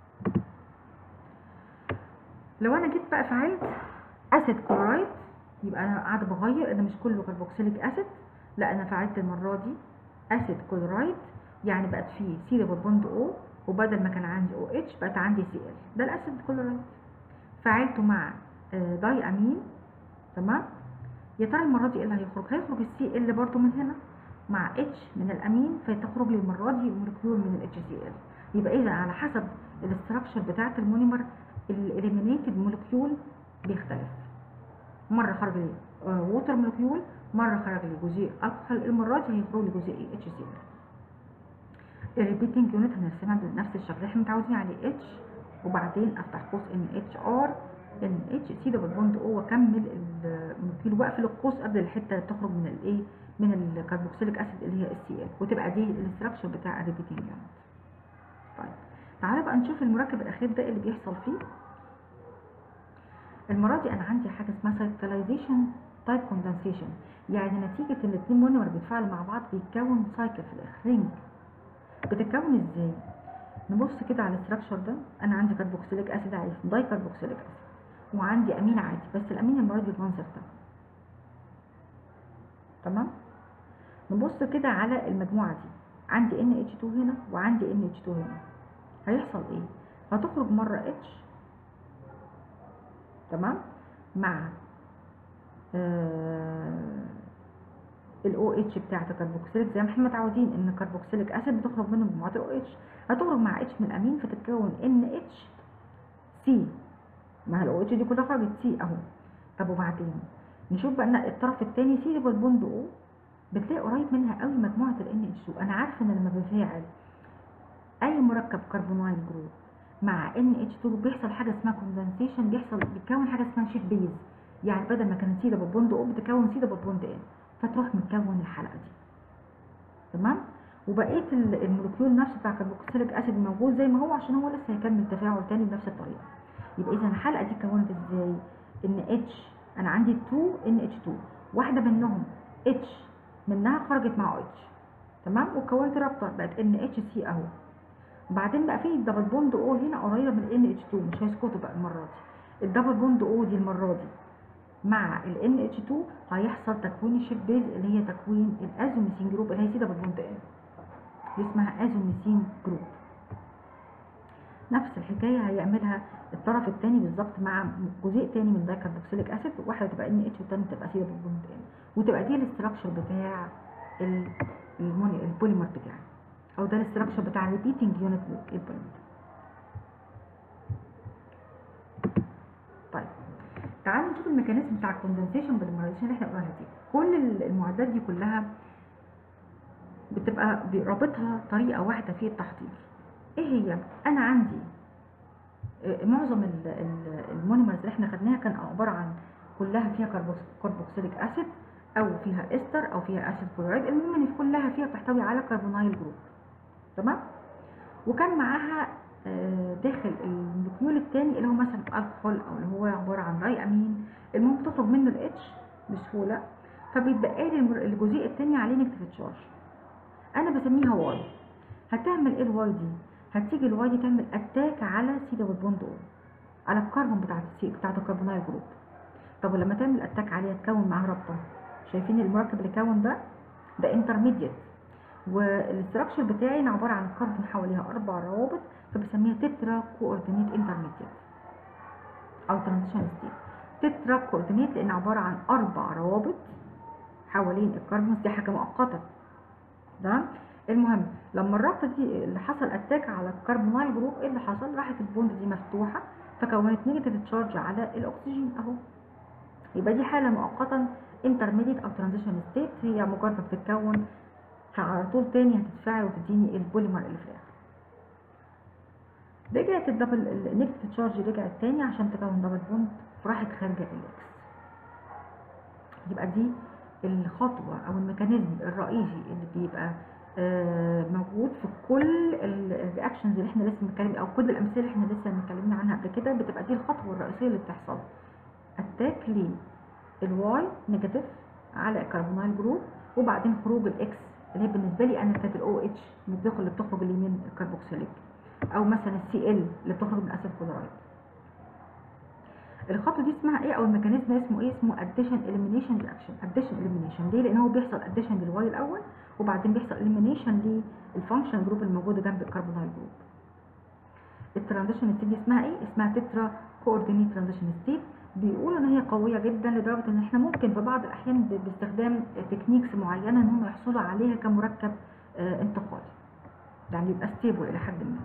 لو انا جيت بقى فعلت اسيد كلورايد يبقى انا قاعده بغير انا مش كله كربوكسيليك اسيد لا انا فعلت المره دي اسيد كلورايد يعني بقت فيه سي دبل بوند او وبدل ما كان عندي او اتش بقت عندي سي ال ده الاسيد كلورايد فعلته مع داي امين تمام يا ترى المره دي ايه اللي هيخرج هيخرج السي ال برضو من هنا مع اتش من الامين فتخرج لي المره دي مولكيول من الاتش سي ال يبقى اذا على حسب الاستراكشر بتاعه المونيمر الاليمينيتد مولكيول بيختلف مره خرج لي ووتر مولكيول مره خرج لي جزيء الكحول المره دي هيخرج لي جزيء اتش سي ال الريبيتنج يونت هنرسمها بنفس الشكل اللي احنا متعودين عليه اتش وبعدين افتح قوس ان اتش ار ان اتش سي دبل بوند او واكمل المولكيول واقفل القوس قبل الحته اللي تخرج من الايه من الكربوكسيليك اسيد اللي هي السي ال وتبقى دي الاستراكشر بتاع الريبيتنج يونت طيب تعالى بقى نشوف المركب الاخير ده اللي بيحصل فيه المره دي انا عندي حاجه اسمها سايكلايزيشن تايب كوندنسيشن يعني نتيجه ان الاثنين مونيمر بيتفاعلوا مع بعض بيتكون سايكل في الاخر رينج بتتكون ازاي نبص كده على الاستراكشر ده انا عندي كربوكسيليك اسيد عادي داي كربوكسيليك اسيد وعندي امين عادي بس الامين المره دي بالمنظر ده تمام نبص كده على المجموعه دي عندي ان اتش 2 هنا وعندي ان اتش 2 هنا هيحصل ايه هتخرج مره اتش تمام مع آه الاو اتش بتاعت الكربوكسيليك زي ما احنا متعودين ان الكربوكسيليك اسيد بتخرج منه مجموعات الاو اتش هتخرج مع اتش من الامين فتتكون ان اتش سي ما الاو اتش دي كلها خرجت سي اهو طب وبعدين نشوف بقى ان الطرف الثاني سي دبل بوند او بتلاقي قريب منها قوي مجموعه الان اتش انا عارفه ان لما بفاعل اي مركب كربونايل جروب مع NH2 بيحصل حاجه اسمها كوندنسيشن بيحصل بيتكون حاجه اسمها شيف بيز يعني بدل ما كانت سي دبل بوند او بتكون سي دبل بوند ان فتروح متكون الحلقه دي تمام وبقيه ال- المولكيول نفسه بتاع الكربوكسيليك اسيد موجود زي ما هو عشان هو لسه هيكمل تفاعل تاني بنفس الطريقه يبقى اذا الحلقه دي اتكونت ازاي ان اتش انا عندي 2 ان اتش 2 واحده منهم اتش منها خرجت مع اتش تمام وكونت رابطه بقت ان اتش سي اهو بعدين بقى في الدبل بوند او هنا قريبه من ان اتش 2 مش هيسكتوا بقى المره دي الدبل بوند او دي المره دي مع ال ان اتش 2 هيحصل تكوين الشيب بيز اللي هي تكوين الازوميسين جروب اللي هي سي دبل بوند ان دي اسمها ازوميسين جروب نفس الحكايه هيعملها الطرف الثاني بالظبط مع جزيء تاني من دايكربوكسيليك اسيد واحده تبقى ان اتش والثانيه تبقى سي دبل بوند ان وتبقى دي الاستراكشر بتاع ال- الموني البوليمر بتاعي او ده الاستراكشر بتاع الريبيتنج يونت البوليمر طيب تعالوا نشوف الميكانيزم بتاع الكوندنسيشن بالمرايزيشن اللي احنا قلناها دي كل المعدات دي كلها بتبقى رابطها طريقه واحده في التحضير ايه هي انا عندي آه، معظم ال- ال- المونيمرز اللي احنا خدناها كان عباره عن كلها فيها كربوكس- كربوكسيليك اسيد او فيها استر او فيها اسيد كلورايد المهم ان كلها فيها بتحتوي على كربونايل جروب تمام وكان معاها آه، داخل المولكيول الثاني اللي هو مثلا الكحول او اللي هو عباره عن داي امين المهم تخرج منه الاتش بسهوله فبيتبقى لي المر- الجزيء الثاني عليه نيجاتيف تشارج انا بسميها واي هتعمل ايه الواي دي هتيجي الواي دي تعمل اتاك على سي دبل بوند او على الكربون بتاعت السي بتاعت الكربونايل جروب طب ولما تعمل اتاك عليها تكون معاها رابطه شايفين المركب اللي كون ده ده انترميديت والاستراكشر بتاعي أنا عباره عن كربون حواليها اربع روابط فبسميها تترا كوردينيت انترميديت او ترانزيشن ستيت تترا كوردينيت لان عباره عن اربع روابط حوالين الكربون دي حاجه مؤقته تمام المهم لما الرابطه دي اللي حصل اتاك على الكربونايل جروب ايه اللي حصل راحت البوند دي مفتوحه فكونت نيجاتيف تشارج على الاكسجين اهو يبقى دي حاله مؤقتا انترميديت او ترانزيشن ستيت هي مجرد ما بتتكون على طول تاني هتتفاعل وتديني البوليمر اللي في الاخر رجعت الدبل النيجاتيف تشارج رجعت تاني عشان تكون دبل بوند وراحت خارجه الاكس يبقى دي الخطوه او الميكانيزم الرئيسي اللي بيبقى آه، موجود في كل الرياكشنز اللي احنا لسه بنتكلم او كل الامثله اللي احنا لسه متكلمين عنها قبل كده بتبقى دي الخطوه الرئيسيه اللي بتحصل اتاك للواي نيجاتيف على الكربونايل جروب وبعدين خروج الاكس اللي هي بالنسبه لي انا كانت الاو اتش اللي بتخرج اللي بتخرج اليمين الكربوكسيليك او مثلا السي ال اللي بتخرج من اسيد كلورايد الخطوه دي اسمها ايه او الميكانيزم اسمه ايه اسمه اديشن اليمينيشن رياكشن اديشن اليمينيشن ليه لان هو بيحصل اديشن للواي الاول وبعدين بيحصل اليمينيشن للفانكشن جروب الموجوده جنب الكربونايل جروب الترانزيشن ستيت دي اسمها ايه اسمها تترا كوردينيت ترانزيشن ستيت بيقولوا ان هي قويه جدا لدرجه ان احنا ممكن في بعض الاحيان ب- باستخدام تكنيكس معينه ان هم يحصلوا عليها كمركب آه، انتقالي يعني يبقى ستيبل الى حد ما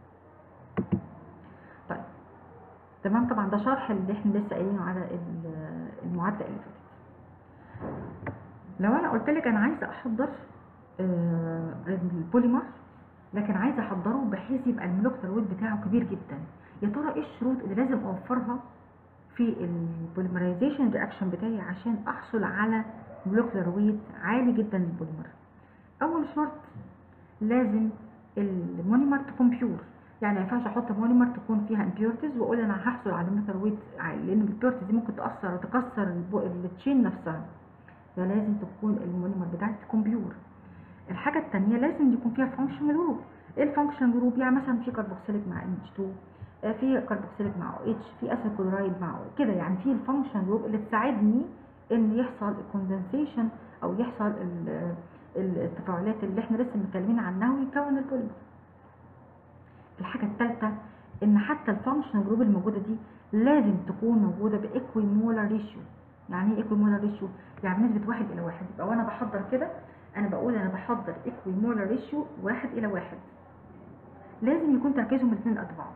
طيب تمام طبعا ده شرح اللي احنا لسه قايلينه على ال- المعادله اللي فاتت لو انا قلت لك انا عايزه احضر آه، البوليمر لكن عايزه احضره بحيث يبقى المولكيولر ويت بتاعه كبير جدا يا ترى ايه الشروط اللي لازم اوفرها في البوليمرايزيشن رياكشن بتاعي عشان احصل على مولكيولر ويت عالي جدا للبوليمر اول شرط لازم المونيمر تكون بيور يعني ما ينفعش احط مونيمر تكون فيها امبيورتيز واقول انا هحصل على مولكيولر ويت عالي لان الامبيورتيز دي ممكن تاثر وتكسر البو- التشين نفسها فلازم تكون المونيمر بتاعتي تكون بيور الحاجه الثانيه لازم يكون فيها فانكشن جروب ايه الفانكشن جروب يعني مثلا في كربوكسيليك مع اتش 2 آه، في كربوكسيليك مع او اتش في اسيد كلورايد مع OH كده يعني في الفانكشن جروب اللي تساعدني ان يحصل الكوندنسيشن او يحصل ال- التفاعلات اللي احنا لسه متكلمين عنها ويكون البوليمر الحاجه الثالثه ان حتى الفانكشن جروب الموجوده دي لازم تكون موجوده بايكوي مولر ريشيو يعني ايه ايكوي مولر ريشيو يعني بنسبه واحد الى واحد يبقى وانا بحضر كده انا بقول انا بحضر ايكوي مولر ريشيو واحد الى واحد لازم يكون تركيزهم الاثنين قد بعض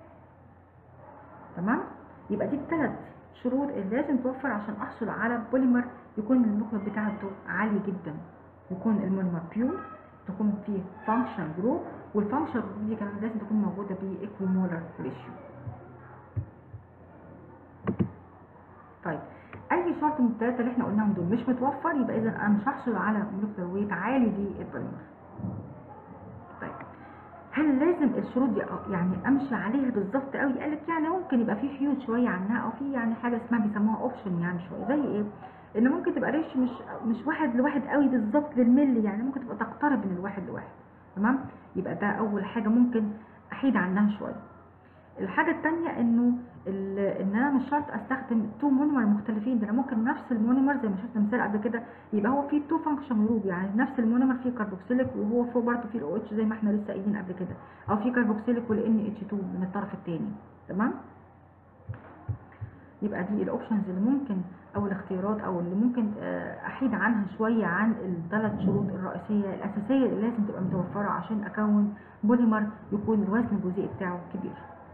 تمام يبقى دي الثلاث شروط اللي لازم توفر عشان احصل على بوليمر يكون المخرج بتاعته عالي جدا يكون المونيمر بيور تكون فيه فانكشن جروب والفانكشن جروب دي كمان لازم تكون موجوده بايكويمولر ريشيو طيب اي شرط من الثلاثه اللي احنا قلناهم دول مش متوفر يبقى اذا انا مش هحصل على مولكيولر ويت عالي للبوليمر طيب هل لازم الشروط دي يعني امشي عليها بالظبط قوي قال لك يعني ممكن يبقى في حيود شويه عنها او في يعني حاجه اسمها بيسموها اوبشن يعني شويه زي ايه ان ممكن تبقى ريش مش مش واحد لواحد قوي بالظبط بالملي يعني ممكن تبقى تقترب من الواحد لواحد تمام يبقى ده اول حاجه ممكن احيد عنها شويه الحاجه الثانيه انه ان انا مش شرط استخدم تو مونيمر مختلفين ده انا ممكن نفس المونيمر زي ما شفنا مثال قبل كده يبقى هو فيه تو فانكشن جروب يعني نفس المونيمر فيه كاربوكسيليك وهو فوق برضه فيه الاو اتش زي ما احنا لسه قايلين قبل كده او فيه كاربوكسيليك والان اتش 2 من الطرف الثاني تمام يبقى دي الاوبشنز اللي ممكن او الاختيارات او اللي ممكن احيد عنها شويه عن الثلاث شروط الرئيسيه الاساسيه اللي لازم تبقى متوفره عشان اكون بوليمر يكون الوزن الجزيئي بتاعه كبير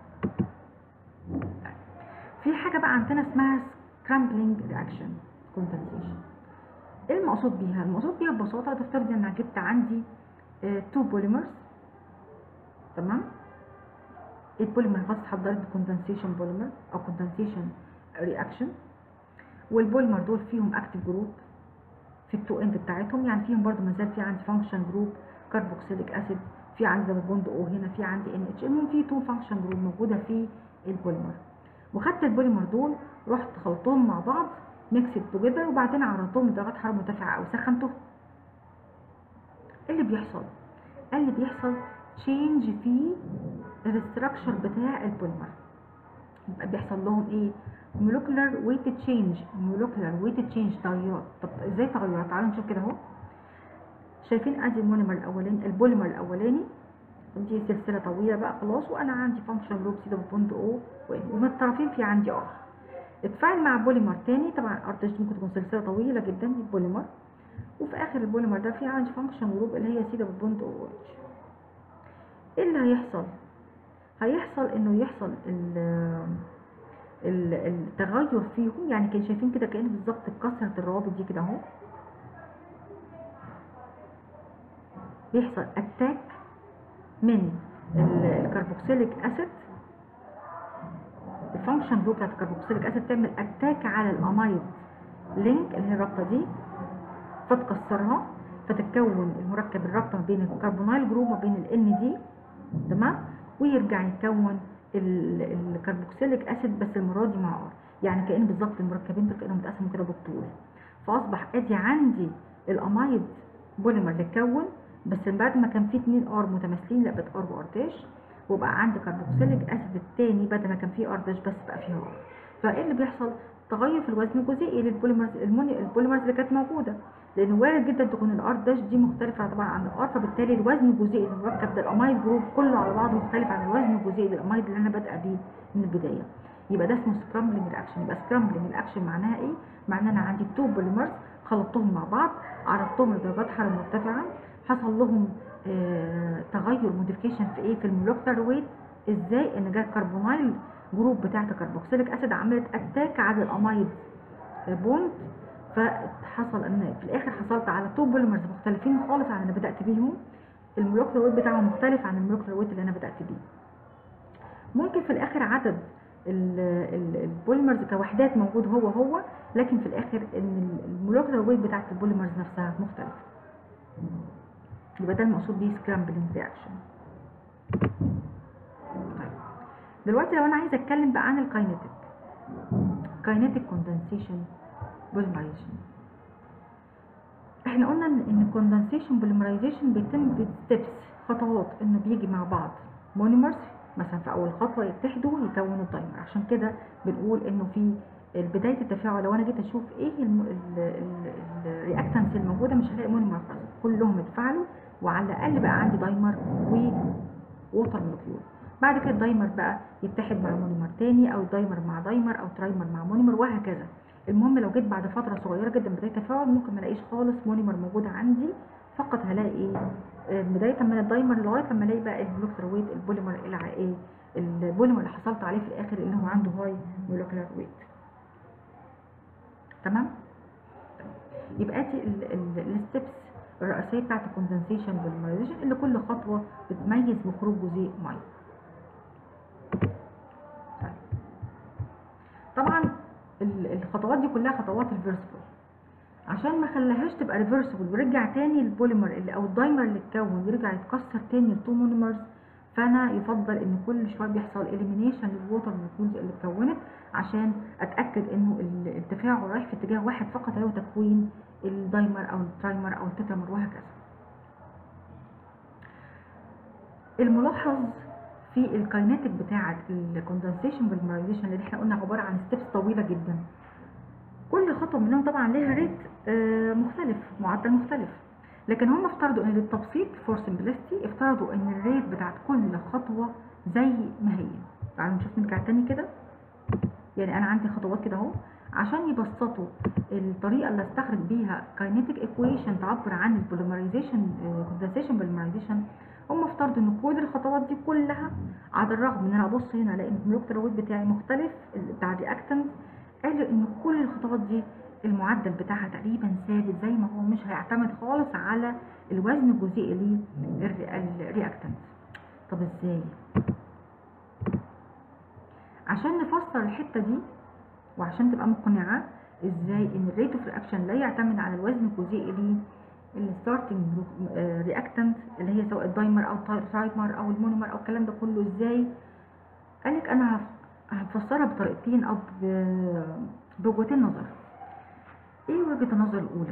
في حاجه بقى عندنا اسمها سكرامبلينج رياكشن كوندنسيشن ايه المقصود بيها المقصود بيها ببساطه تفترض ان انا جبت عندي تو بوليمرز تمام البوليمر خلاص اتحضرت بكوندنسيشن بوليمر او كوندنسيشن رياكشن والبوليمر دول فيهم اكتيف جروب في التو اند بتاعتهم يعني فيهم برضو مازال في عندي فانكشن جروب كاربوكسيليك اسيد في عندي بوند او هنا في عندي ان اتش المهم في تو فانكشن جروب موجوده في البوليمر وخدت البوليمر دول رحت خلطتهم مع بعض ميكس توجذر وبعدين عرضتهم لدرجات حراره مرتفعه او سخنتهم ايه اللي بيحصل قال اللي بيحصل تشينج في الاستراكشر بتاع البوليمر يبقى بيحصل لهم ايه مولكيولار ويت تشينج مولكيولار ويت تشينج تغيرات طب ازاي تغيرات تعالوا نشوف كده اهو شايفين ادي المونيمر الاولاني البوليمر الاولاني دي سلسله طويله بقى خلاص وانا عندي فانكشن جروب سي بوند او ومن الطرفين في عندي ار اتفاعل مع بوليمر تاني طبعا ار دي ممكن تكون سلسله طويله جدا دي بوليمر وفي اخر البوليمر ده في عندي فانكشن جروب اللي هي سي بوند او اتش ايه اللي هيحصل هيحصل انه يحصل التغير فيهم يعني كان شايفين كده كأن بالظبط اتكسرت الروابط دي كده اهو بيحصل اتاك من الكربوكسيليك اسيد الفانكشن جروب بتاعت الكربوكسيليك اسيد تعمل اتاك على الامايد لينك اللي هي الرابطه دي فتكسرها فتتكون المركب الرابطه ما بين الكربونايل جروب وما بين الان دي تمام ويرجع يكون الكربوكسيليك اسيد بس المره دي مع ار يعني كان بالظبط المركبين دول كانوا متقسموا كده بالطول فاصبح ادي عندي الامايد بوليمر اللي اتكون بس بعد ما كان في اتنين ار متماثلين لا بقت ار وار داش وبقى عندي كربوكسيليك اسيد التاني بدل ما كان فيه ار داش بس بقى فيه ار فايه اللي بيحصل تغير في الوزن الجزيئي للبوليمرز البوليمرز اللي كانت موجوده لان وارد جدا تكون الار داش دي مختلفه طبعا عن الار فبالتالي الوزن الجزيئي للمركب ده الامايد جروب كله على بعضه مختلف عن الوزن الجزيئي للامايد اللي انا بادئه بيه من البدايه يبقى ده اسمه سكرامبلينج رياكشن يبقى سكرامبلينج رياكشن معناها ايه معناها ان انا عندي تو بوليمرز خلطتهم مع بعض عرضتهم لدرجات حراره مرتفعه حصل لهم آه تغير موديفيكيشن في ايه في المولكيولر ويت ازاي ان جه الكربونايل جروب بتاعت الكربوكسيليك اسيد عملت اتاك على الامايد بوند فحصل ان في الاخر حصلت على تو بوليمرز مختلفين خالص عن اللي بدات بيهم المولكيولر ويت بتاعهم مختلف عن المولكيولر ويت اللي انا بدات بيه ممكن في الاخر عدد البوليمرز كوحدات موجود هو هو لكن في الاخر ان المولكيولر ويت بتاعت البوليمرز نفسها مختلفه يبقى ده المقصود بيه سكرامبلينج رياكشن دلوقتي لو انا عايزه اتكلم بقى عن الكاينيتيك كاينيتيك كوندنسيشن بوليمرايزيشن احنا قلنا ان الكوندنسيشن بوليمرايزيشن بيتم بستبس خطوات انه بيجي مع بعض مونيمرز مثلا في اول خطوه يتحدوا يكونوا الدايمر عشان كده بنقول انه في بدايه التفاعل لو انا جيت اشوف ايه الرياكتنس الموجوده مش هلاقي مونيمر خالص كلهم اتفاعلوا وعلى الاقل بقى عندي دايمر ووتر مولكيول بعد كده الدايمر بقى يتحد مع مونيمر تاني او دايمر مع دايمر او ترايمر مع مونيمر وهكذا المهم لو جيت بعد فتره صغيره جدا بدايه التفاعل ممكن ما الاقيش خالص مونيمر موجود عندي فقط هلاقي ايه بدايه من الدايمر لغايه لما الاقي بقى المولكيولر ويت البوليمر اللي ايه البوليمر اللي حصلت عليه في الاخر اللي هو عنده هاي مولكيولر ويت تمام يبقى دي الستبس الرئيسيه بتاعت الكوندنسيشن بوليمرايزيشن اللي كل خطوه بتميز بخروج جزيء ميه طيب. طبعا ال- الخطوات دي كلها خطوات ريفرسبل عشان ما خلاهاش تبقى ريفرسبل ورجع تاني البوليمر اللي او الدايمر اللي اتكون يرجع يتكسر تاني لتو مونيمرز فانا يفضل ان كل شويه بيحصل اليمينيشن للووتر مولكيولز اللي اتكونت عشان اتاكد انه ال- التفاعل رايح في اتجاه واحد فقط هو تكوين الدايمر او الترايمر او التترامر وهكذا الملاحظ في الكايناتيك بتاعه الكوندنسيشن بالمرايزيشن اللي احنا قلنا عباره عن ستيبس طويله جدا كل خطوه منهم طبعا ليها ريت آه، مختلف معدل مختلف لكن هم افترضوا ان للتبسيط فور سمبلستي افترضوا ان الريت بتاعت كل خطوه زي ما هي تعالوا نشوف نرجع تاني كده يعني انا عندي خطوات كده اهو عشان يبسطوا الطريقه اللي استخرج بيها كاينيتيك ايكويشن تعبر عن البوليمرايزيشن كوندنسيشن بوليمرايزيشن هم افترضوا ان كل الخطوات دي كلها على الرغم ان انا ابص هنا الاقي ان المولكيولر ويت بتاعي مختلف بتاع الرياكتنت قالوا ان كل الخطوات دي المعدل بتاعها تقريبا ثابت زي ما هو مش هيعتمد خالص على الوزن الجزيئي للرياكتنت طب ازاي عشان نفسر الحته دي وعشان تبقى مقنعه ازاي ان الريت اوف رياكشن لا يعتمد على الوزن الجزيئي للستارتنج رياكتنت اللي هي سواء الدايمر او الترايمر او المونومر او الكلام ده كله ازاي قالك انا هف- هفسرها بطريقتين او ب- بوجهتين نظر ايه وجهه النظر الاولى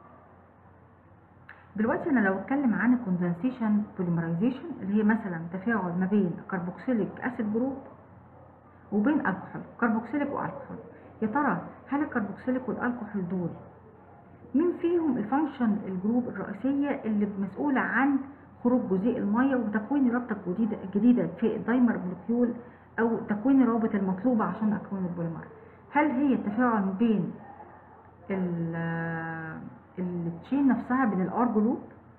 دلوقتي انا لو اتكلم عن الكوندنسيشن بوليمرايزيشن اللي هي مثلا تفاعل ما بين كربوكسيليك اسيد جروب وبين الكحول كربوكسيليك والكحول يا ترى هل الكربوكسيليك والالكحول دول مين فيهم الفانكشن الجروب الرئيسيه اللي مسؤوله عن خروج جزيء الميه وتكوين الرابطه الجديده الجديده في الدايمر مولكيول او تكوين الروابط المطلوبه عشان اكون البوليمر هل هي التفاعل ما بين ال- التشين نفسها بين الار جروب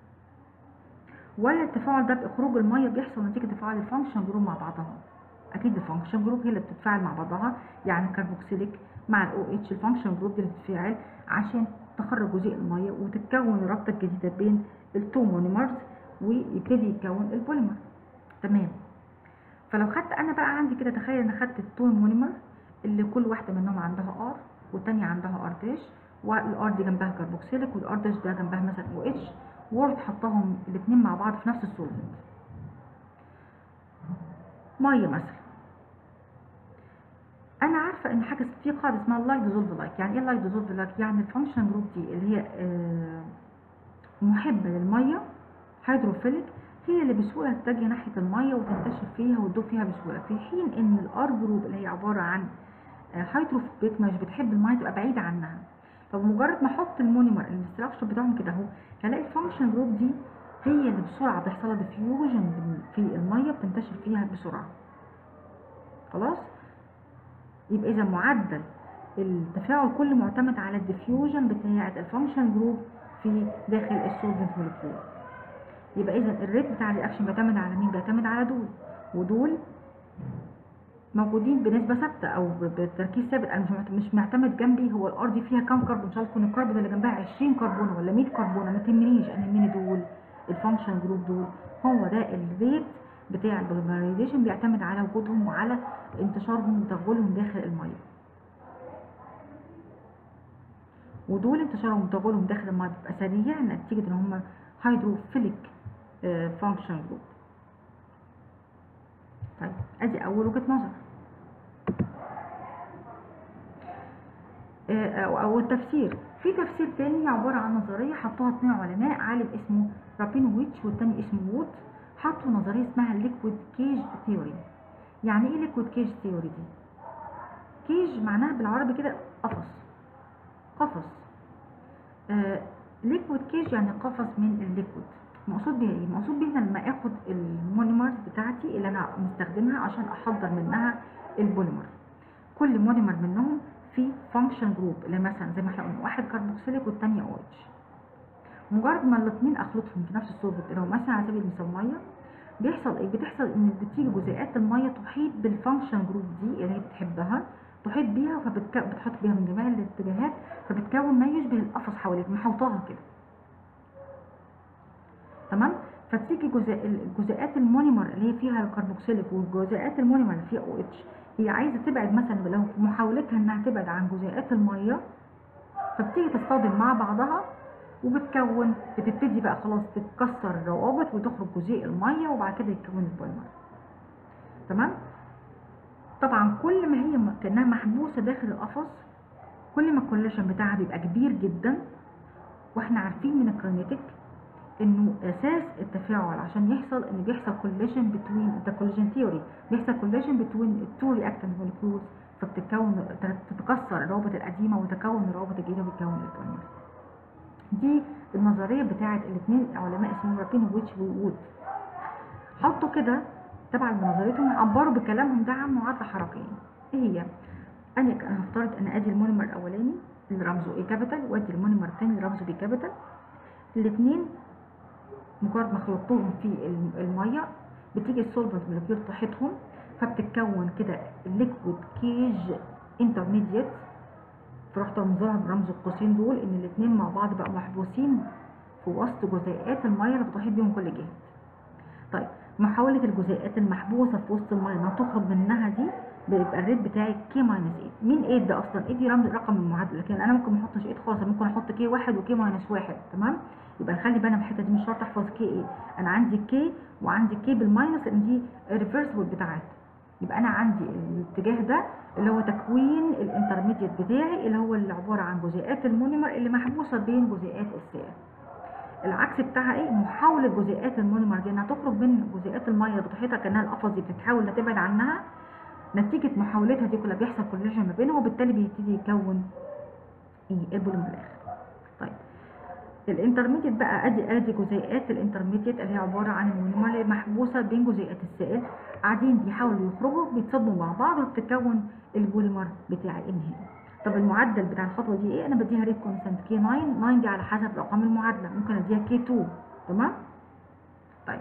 ولا التفاعل ده بخروج الميه بيحصل نتيجه تفاعل الفانكشن جروب مع بعضها اكيد الفانكشن جروب هي اللي بتتفاعل مع بعضها يعني الكربوكسيليك مع الاو اتش الفانكشن جروب دي اللي بتتفاعل عشان تخرج جزيء الميه وتتكون الرابطه الجديده بين التو مونيمرز ويبتدي يتكون البوليمر تمام فلو خدت انا بقى عندي كده تخيل ان خدت التو مونيمر اللي كل واحده منهم عندها ار والتانية عندها ار داش والار دي جنبها كربوكسيليك والار داش ده جنبها مثلا او اتش ورحت حطاهم الاثنين مع بعض في نفس السولفنت ميه مثلا انا عارفه ان حاجه في قاعده اسمها لايك ديزولف لايك يعني ايه لايك ديزولف لايك يعني الفانكشن جروب دي اللي هي آه، محبه للميه هيدروفيليك هي اللي بسهوله تتجه ناحيه الميه وتنتشر فيها وتدوب فيها بسهوله في حين ان الار جروب اللي هي عباره عن آه، هيدروفيليك مش بتحب الميه تبقى بعيده عنها فبمجرد ما احط المونيمر الاستراكشر بتاعهم كده اهو هلاقي الفانكشن جروب دي هي اللي بسرعه بيحصل لها ديفيوجن في الميه بتنتشر فيها بسرعه خلاص يبقى اذا معدل التفاعل كله معتمد على الديفيوجن بتاعه الفانكشن جروب في داخل السولفنت مولكيول يبقى اذا الريت بتاع الرياكشن بيعتمد على مين بيعتمد على دول ودول موجودين بنسبه ثابته او ب- بتركيز ثابت انا مش معت- مش معتمد جنبي هو الار دي فيها كام كربون ان شاء الله يكون الكربون اللي جنبها 20 كربون ولا 100 كربون ما تهمنيش انا يهمني دول الفانكشن جروب دول هو ده الريت بتاع البوليمرايزيشن بيعتمد على وجودهم وعلى انتشارهم وتغلهم داخل الميه ودول انتشارهم وتغلهم داخل الميه بيبقى سريع نتيجه ان هم هيدروفيليك فانكشن جروب طيب ادي اول وجهه نظر آه، او أو التفسير في تفسير تاني عباره عن نظريه حطوها اتنين علماء عالم اسمه رابينويتش والتاني اسمه ووت حطوا نظريه اسمها الليكويد كيج ثيوري يعني ايه ليكويد كيج ثيوري دي كيج معناها بالعربي كده قفص قفص ليكويد كيج يعني قفص من الليكويد مقصود بيها ايه مقصود بيها لما اخد المونيمرز بتاعتي اللي انا مستخدمها عشان احضر منها البوليمر كل مونيمر منهم في فانكشن جروب اللي مثلا زي ما احنا قلنا واحد كربوكسيليك والتانية او اتش مجرد ما الاثنين اخلطهم في نفس السولفنت اللي هو مثلا على سبيل المثال ميه بيحصل ايه بتحصل ان بتيجي جزيئات الميه تحيط بالفانكشن جروب دي اللي هي بتحبها تحيط بيها فبتحط بيها من جميع الاتجاهات فبتكون ما يشبه القفص حواليك محوطاها كده تمام فتيجي جزيء الجزيئات المونيمر اللي هي فيها الكربوكسيليك والجزيئات المونيمر اللي فيها او اتش هي عايزه تبعد مثلا لو في محاولتها انها تبعد عن جزيئات الميه فبتيجي تصطدم مع بعضها وبتكون بتبتدي بقى خلاص تتكسر الروابط وتخرج جزيء الميه وبعد كده يتكون البوليمر تمام طبعا كل ما هي م- كانها محبوسه داخل القفص كل ما الكوليشن بتاعها بيبقى كبير جدا واحنا عارفين من الكاينيتيك انه اساس التفاعل عشان يحصل ان بيحصل كوليشن بتوين ده كوليشن ثيوري بيحصل كوليشن بتوين التو رياكتنت مولكيولز فبتتكون تتكسر الروابط القديمه وتكون الروابط الجديده ويتكون البوليمر دي النظريه بتاعه الاثنين علماء اسمهم رابين ويتش ووود حطوا كده تبع نظريتهم عبروا بكلامهم ده عن معادله حركيه ايه هي انا انا هفترض ان ادي المونيمر الاولاني اللي رمزه اي كابيتال وادي المونيمر الثاني اللي رمزه بي كابيتال الاثنين مجرد ما خلطتهم في الم- الميه بتيجي السولفنت مولكيول طاحتهم فبتتكون كده ليكويد كيج انترميديت فرحت رمزها برمز القوسين دول ان الاثنين مع بعض بقوا محبوسين في وسط جزيئات الميه اللي بتحيط بيهم كل جهه طيب محاولة الجزيئات المحبوسة في وسط المية انها تخرج منها دي بيبقى الريت بتاعي كي ماينس 8 مين 8 ده اصلا 8 دي رمز رقم المعادلة لكن انا ممكن ما احطش 8 خالص أنا ممكن احط كي واحد وكي ماينس واحد تمام يبقى نخلي بالنا من الحتة دي مش شرط احفظ كي ايه انا عندي كي وعندي كي بالماينس لان دي ريفرسبل بتاعت يبقى انا عندي الاتجاه ده اللي هو تكوين الانترميديت بتاعي اللي هو اللي عبارة عن جزيئات المونيمر اللي محبوسة بين جزيئات السائل العكس بتاعها ايه محاوله جزيئات المونيمر دي انها تخرج من جزيئات الميه اللي بتحيطها كانها القفص دي بتحاول انها تبعد عنها نتيجه محاولتها دي كلها بيحصل كوليجن ما بينهم وبالتالي بيبتدي يكون ايه البوليمر الاخر طيب الانترميديت بقى ادي ادي جزيئات الانترميديت اللي هي عباره عن المونيمر اللي محبوسه بين جزيئات السائل قاعدين بيحاولوا يخرجوا بيتصادموا مع بعض وبتتكون البوليمر بتاعي النهائي طب المعدل بتاع الخطوه دي ايه انا بديها ريت كونستانت كي 9 9 دي على حسب رقم المعادله ممكن اديها كي 2 تمام طيب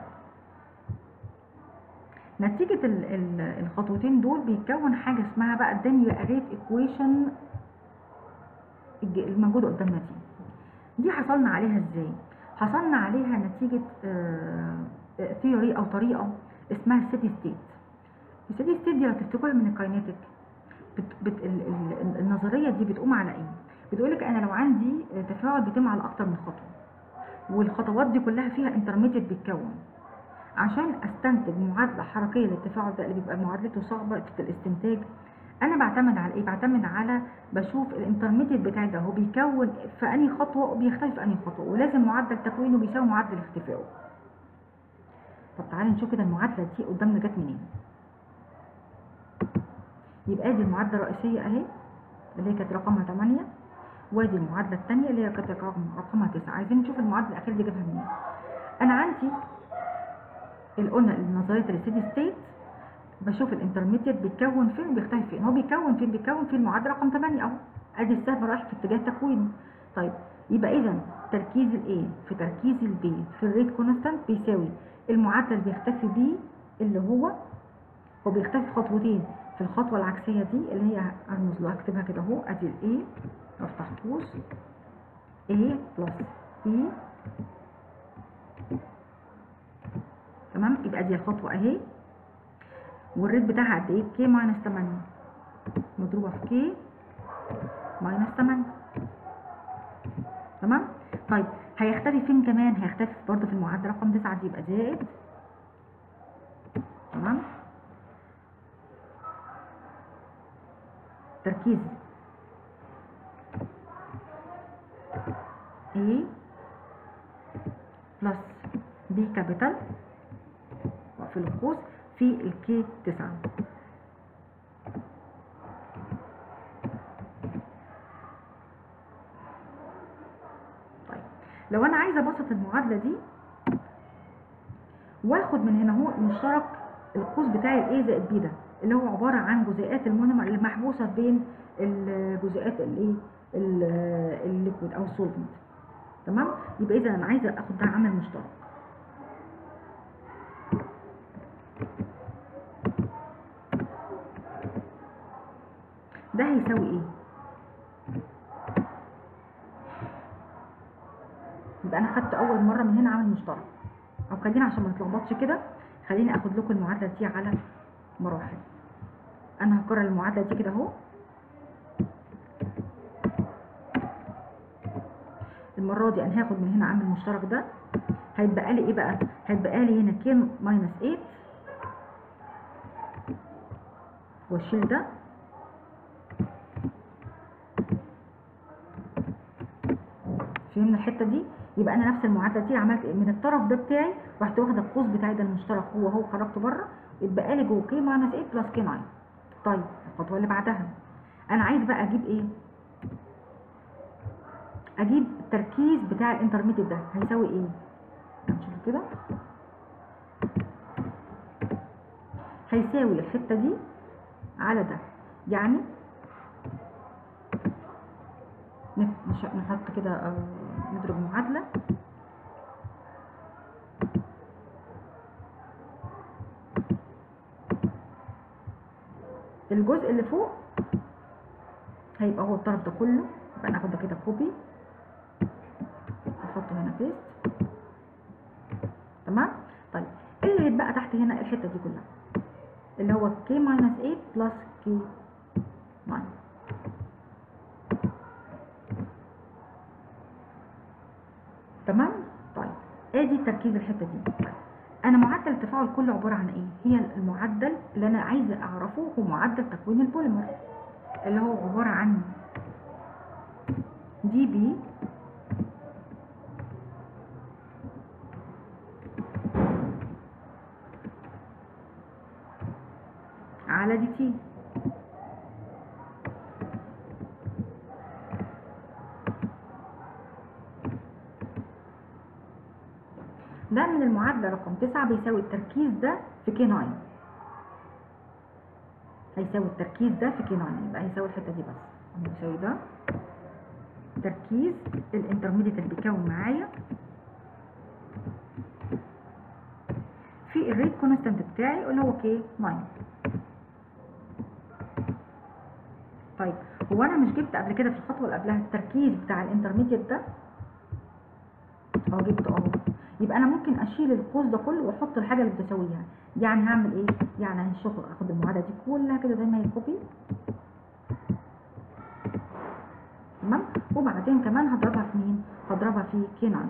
نتيجة ال- ال- الخطوتين دول بيتكون حاجة اسمها بقى اداني بقى ريت ايكويشن الموجودة قدامنا دي دي حصلنا عليها ازاي؟ حصلنا عليها نتيجة ثيوري او طريقة اسمها السيتي ستيت السيتي ستيت دي لو تفتكرها من الكاينيتيك بت بت ال ال النظريه دي بتقوم على ايه بتقول لك انا لو عندي تفاعل بيتم على اكتر من خطوه والخطوات دي كلها فيها انترميديت بيتكون عشان استنتج معادله حركيه للتفاعل ده اللي بيبقى معادلته صعبه في الاستنتاج انا بعتمد على ايه بعتمد على بشوف الانترميديت بتاعي ده هو بيكون في انهي خطوه وبيختلف في انهي خطوه ولازم معدل تكوينه بيساوي معدل اختفائه طب تعالى نشوف كده المعادله دي قدامنا جت منين يبقى دي المعادله الرئيسيه اهي اللي هي كانت رقمها 8 وادي المعادله الثانيه اللي هي كانت رقم رقمها 9 عايزين نشوف المعادله الاخيره دي جابها منين انا عندي اللي قلنا نظريه الستيدي ستيت بشوف الانترميديت بيتكون فين وبيختفي فين هو بيكون فين بيكون في المعادله رقم 8 اهو ادي السهم رايح في اتجاه تكوينه طيب يبقى اذا تركيز الاي في تركيز البي في الريت كونستانت بيساوي المعادله اللي بيختفي بيه اللي هو هو بيختفي في خطوتين في الخطوه العكسيه دي اللي هي ارمز له هكتبها كده اهو ادي الاي افتح قوس A بلس B تمام يبقى دي الخطوه اهي والريت بتاعها قد ايه كي ماينس 8 مضروبه في كي ماينس 8 تمام طيب هيختفي فين كمان هيختفي برضه في المعادله رقم 9 دي يبقى زائد تمام تركيز A بلس B كابيتال في القوس في الكي 9 طيب لو انا عايزه ابسط المعادله دي واخد من هنا هو مشترك القوس بتاعي الاي زائد بي ده اللي هو عباره عن جزيئات المونيمر اللي محبوسه بين الجزيئات الايه الليكويد او السولفنت تمام يبقى اذا انا عايزه اخد ده عامل مشترك ده هيساوي ايه يبقى انا خدت اول مره من هنا عامل مشترك او خلينا عشان ما نتلخبطش كده خليني اخد لكم المعادله دي على مراحل انا هكرر المعادله دي كده اهو المره دي انا هاخد من هنا عامل مشترك ده هيتبقى لي ايه بقى هيتبقى لي هنا كي ماينس 8 واشيل ده فهمنا الحته دي يبقى انا نفس المعادله دي عملت من الطرف ده بتاعي رحت واخده القوس بتاعي ده المشترك هو هو خرجته بره يتبقى لي جوه كي ماينس 8 بلس كي 9 طيب الخطوه اللي بعدها انا عايز بقى اجيب ايه اجيب التركيز بتاع الانترميديت ده هيساوي ايه هنشوف كده هيساوي الحته دي على ده يعني نحط كده نضرب معادلة الجزء اللي فوق هيبقى هو الطرف ده كله يبقى ناخد ده كده كوبي نحطه هنا بيست تمام طيب اللي هيتبقى تحت هنا الحته دي كلها اللي هو k minus 8 plus k 9 تمام طيب ادي تركيز الحته دي طيب. انا معدل التفاعل كله عباره عن ايه هي المعدل اللي انا عايزه اعرفه هو معدل تكوين البوليمر اللي هو عباره عن دي بي على دي تي ده من المعادلة رقم 9 بيساوي التركيز ده في كي 9 هيساوي التركيز ده في كي 9 يبقى هيساوي الحتة دي بس هيساوي ده تركيز الانترميديت اللي بيكون معايا في الريت كونستانت بتاعي اللي هو كي 9 طيب هو انا مش جبت قبل كده في الخطوه اللي قبلها التركيز بتاع الانترميديت ده اه جبته اهو يبقى انا ممكن اشيل القوس ده كله واحط الحاجه اللي بتساويها يعني هعمل ايه يعني هنشوف اخد المعادله دي كلها كده زي ما هي كوبي تمام وبعدين كمان هضربها في مين هضربها في كي 9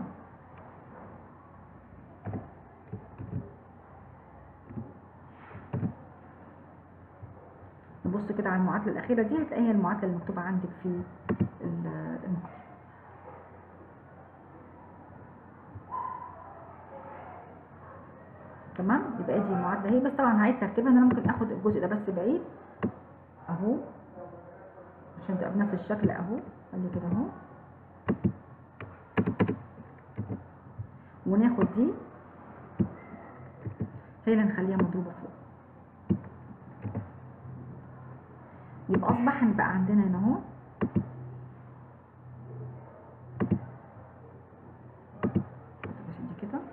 نبص كده على المعادله الاخيره دي هتلاقي هي المعادله اللي مكتوبه عندك في المحاضره تمام يبقى دي المعادله اهي بس طبعا هعيد ترتيبها ان انا ممكن اخد الجزء ده بس بعيد اهو عشان تبقى بنفس الشكل اهو خلي كده اهو وناخد دي هي اللي نخليها مضروبه فوق يبقى اصبح بقى عندنا هنا اهو كده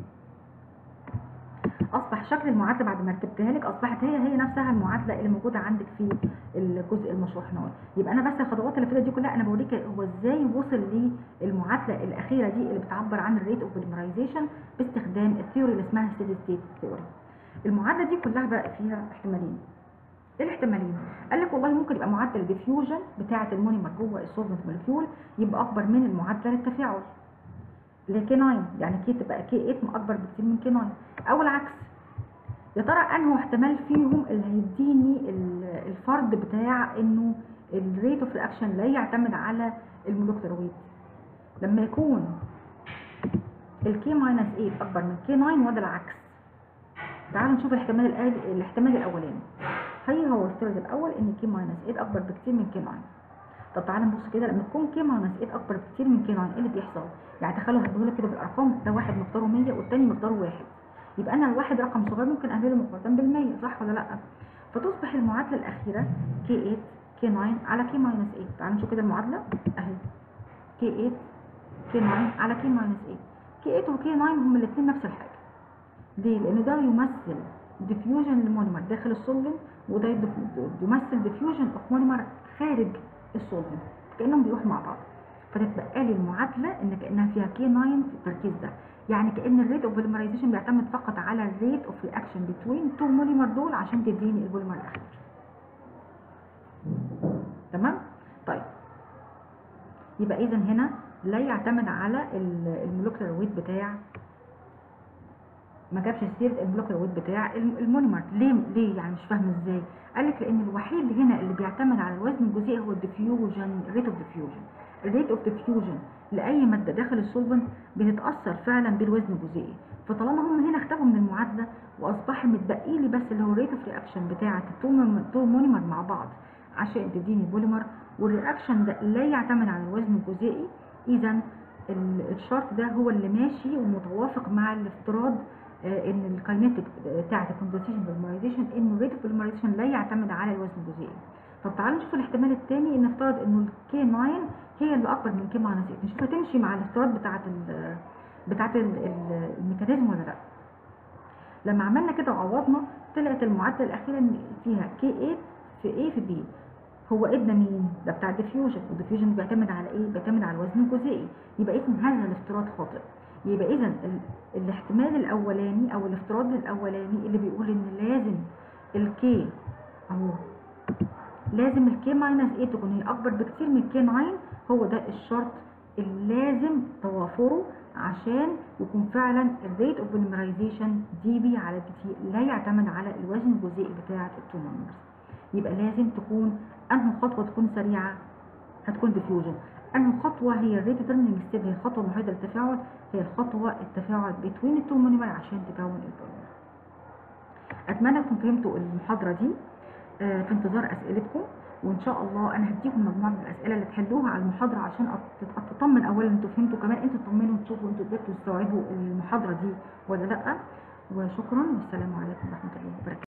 اصبح شكل المعادله بعد ما رتبتها لك اصبحت هي هي نفسها المعادله اللي موجوده عندك في الجزء المشروح هنا يبقى انا بس الخطوات اللي فاتت دي كلها انا بوريك هو ازاي وصل للمعادله الاخيره دي اللي بتعبر عن الريت اوف بوليمرايزيشن باستخدام الثيوري اللي اسمها ستيدي ستيت ثيوري المعادله دي كلها بقى فيها احتمالين ايه الاحتمالين قال لك والله ممكن يبقى معدل الديفيوجن بتاعه المونيمر جوه السولفنت مولكيول يبقى اكبر من المعدل التفاعل اللي كي 9 يعني كي تبقى كي 8 اكبر بكتير من كي 9 او العكس يا ترى انه احتمال فيهم اللي هيديني الفرض بتاع انه الريت اوف رياكشن لا يعتمد على المولكيولر ويت لما يكون الكي ماينس 8 اكبر من كي 9 وده العكس تعالوا نشوف الاحتمال الاحتمال الاولاني هي هو الافتراض الاول ان كي ماينس 8 اكبر بكتير من كي 9 طب تعالى نبص كده لما تكون كي ماينس 8 اكبر بكتير من كي 9 ايه اللي بيحصل يعني تخيلوا هديهولك كده بالارقام ده واحد مقداره 100 والتاني مقداره 1 يبقى انا الواحد رقم صغير ممكن اقلله مقارنه بال100 صح ولا لا فتصبح المعادله الاخيره كي 8 كي 9 على كي ماينس 8 تعالوا نشوف كده المعادله اهي كي 8 كي 9 على كي ماينس 8 كي 8 وكي 9 هم الاثنين نفس الحاجه ليه لان ده يمثل ديفيوجن لمونيمر داخل السولفنت وده يمثل ديفيوجن اوف مونيمر خارج السولفنت كانهم بيروحوا مع بعض فتتبقى لي المعادله ان كانها فيها كي 9 في التركيز ده يعني كان الريت اوف بوليمرايزيشن بيعتمد فقط على الريت اوف رياكشن بتوين تو موليمر دول عشان تديني البوليمر الاخير تمام طيب يبقى اذا هنا لا يعتمد على المولكيولر ويت بتاع ما جابش سيره المولكيولر ويت بتاع المونيمر ليه ليه يعني مش فاهمه ازاي قال لك لان الوحيد هنا اللي بيعتمد على الوزن الجزيئي هو الديفيوجن ريت اوف ديفيوجن الريت اوف ديفيوجن لاي ماده داخل السولفنت بتتاثر فعلا بالوزن الجزيئي فطالما هم هنا اختفوا من المعادله واصبح متبقي لي بس اللي هو الريت اوف رياكشن بتاعه التو مونيمر مع بعض عشان تديني بوليمر والرياكشن ده لا يعتمد على الوزن الجزيئي اذا الشرط ده هو اللي ماشي ومتوافق مع الافتراض آه ان الكاينيتيك بتاعه الكوندنسيشن بوليمرايزيشن ان الريت اوف بوليمرايزيشن لا يعتمد على الوزن الجزيئي طب تعالوا نشوف الاحتمال الثاني ان نفترض انه الكي 9 هي اللي اكبر من كي ماينس 8 نشوف هتمشي مع الافتراض بتاعه ال بتاعه الميكانيزم ولا لا لما عملنا كده وعوضنا طلعت المعادله الاخيره ان فيها كي 8 في A في B هو ادى مين؟ ده بتاع الديفيوجن والديفيوجن بيعتمد على ايه؟ بيعتمد على الوزن الجزيئي يبقى اذا هذا الافتراض خاطئ يبقى اذا الاحتمال الاولاني او الافتراض الاولاني اللي بيقول ان لازم الكي اهو لازم الكي ماينس 8 تكون هي اكبر بكتير من الكي 9 هو ده الشرط اللي لازم توافره عشان يكون فعلا الريت اوف بوليمرايزيشن دي بي على بي تي لا يعتمد على الوزن الجزيئي بتاعه التو مونيمرز يبقى لازم تكون انهي خطوه تكون سريعه هتكون ديفيوجن انهي خطوه هي الريت ديترميننج ستيب هي الخطوه المحيطه للتفاعل هي الخطوه التفاعل بين التو مونيمر عشان تكون البوليمر اتمنى تكونوا فهمتوا المحاضره دي آه في انتظار اسئلتكم وان شاء الله انا هديكم مجموعه من الاسئله اللي تحلوها على المحاضره عشان تطمن اولا انتوا فهمتوا كمان انتوا تطمنوا تشوفوا انتوا قدرتوا تستوعبوا المحاضره دي ولا لا وشكرا والسلام عليكم ورحمه الله وبركاته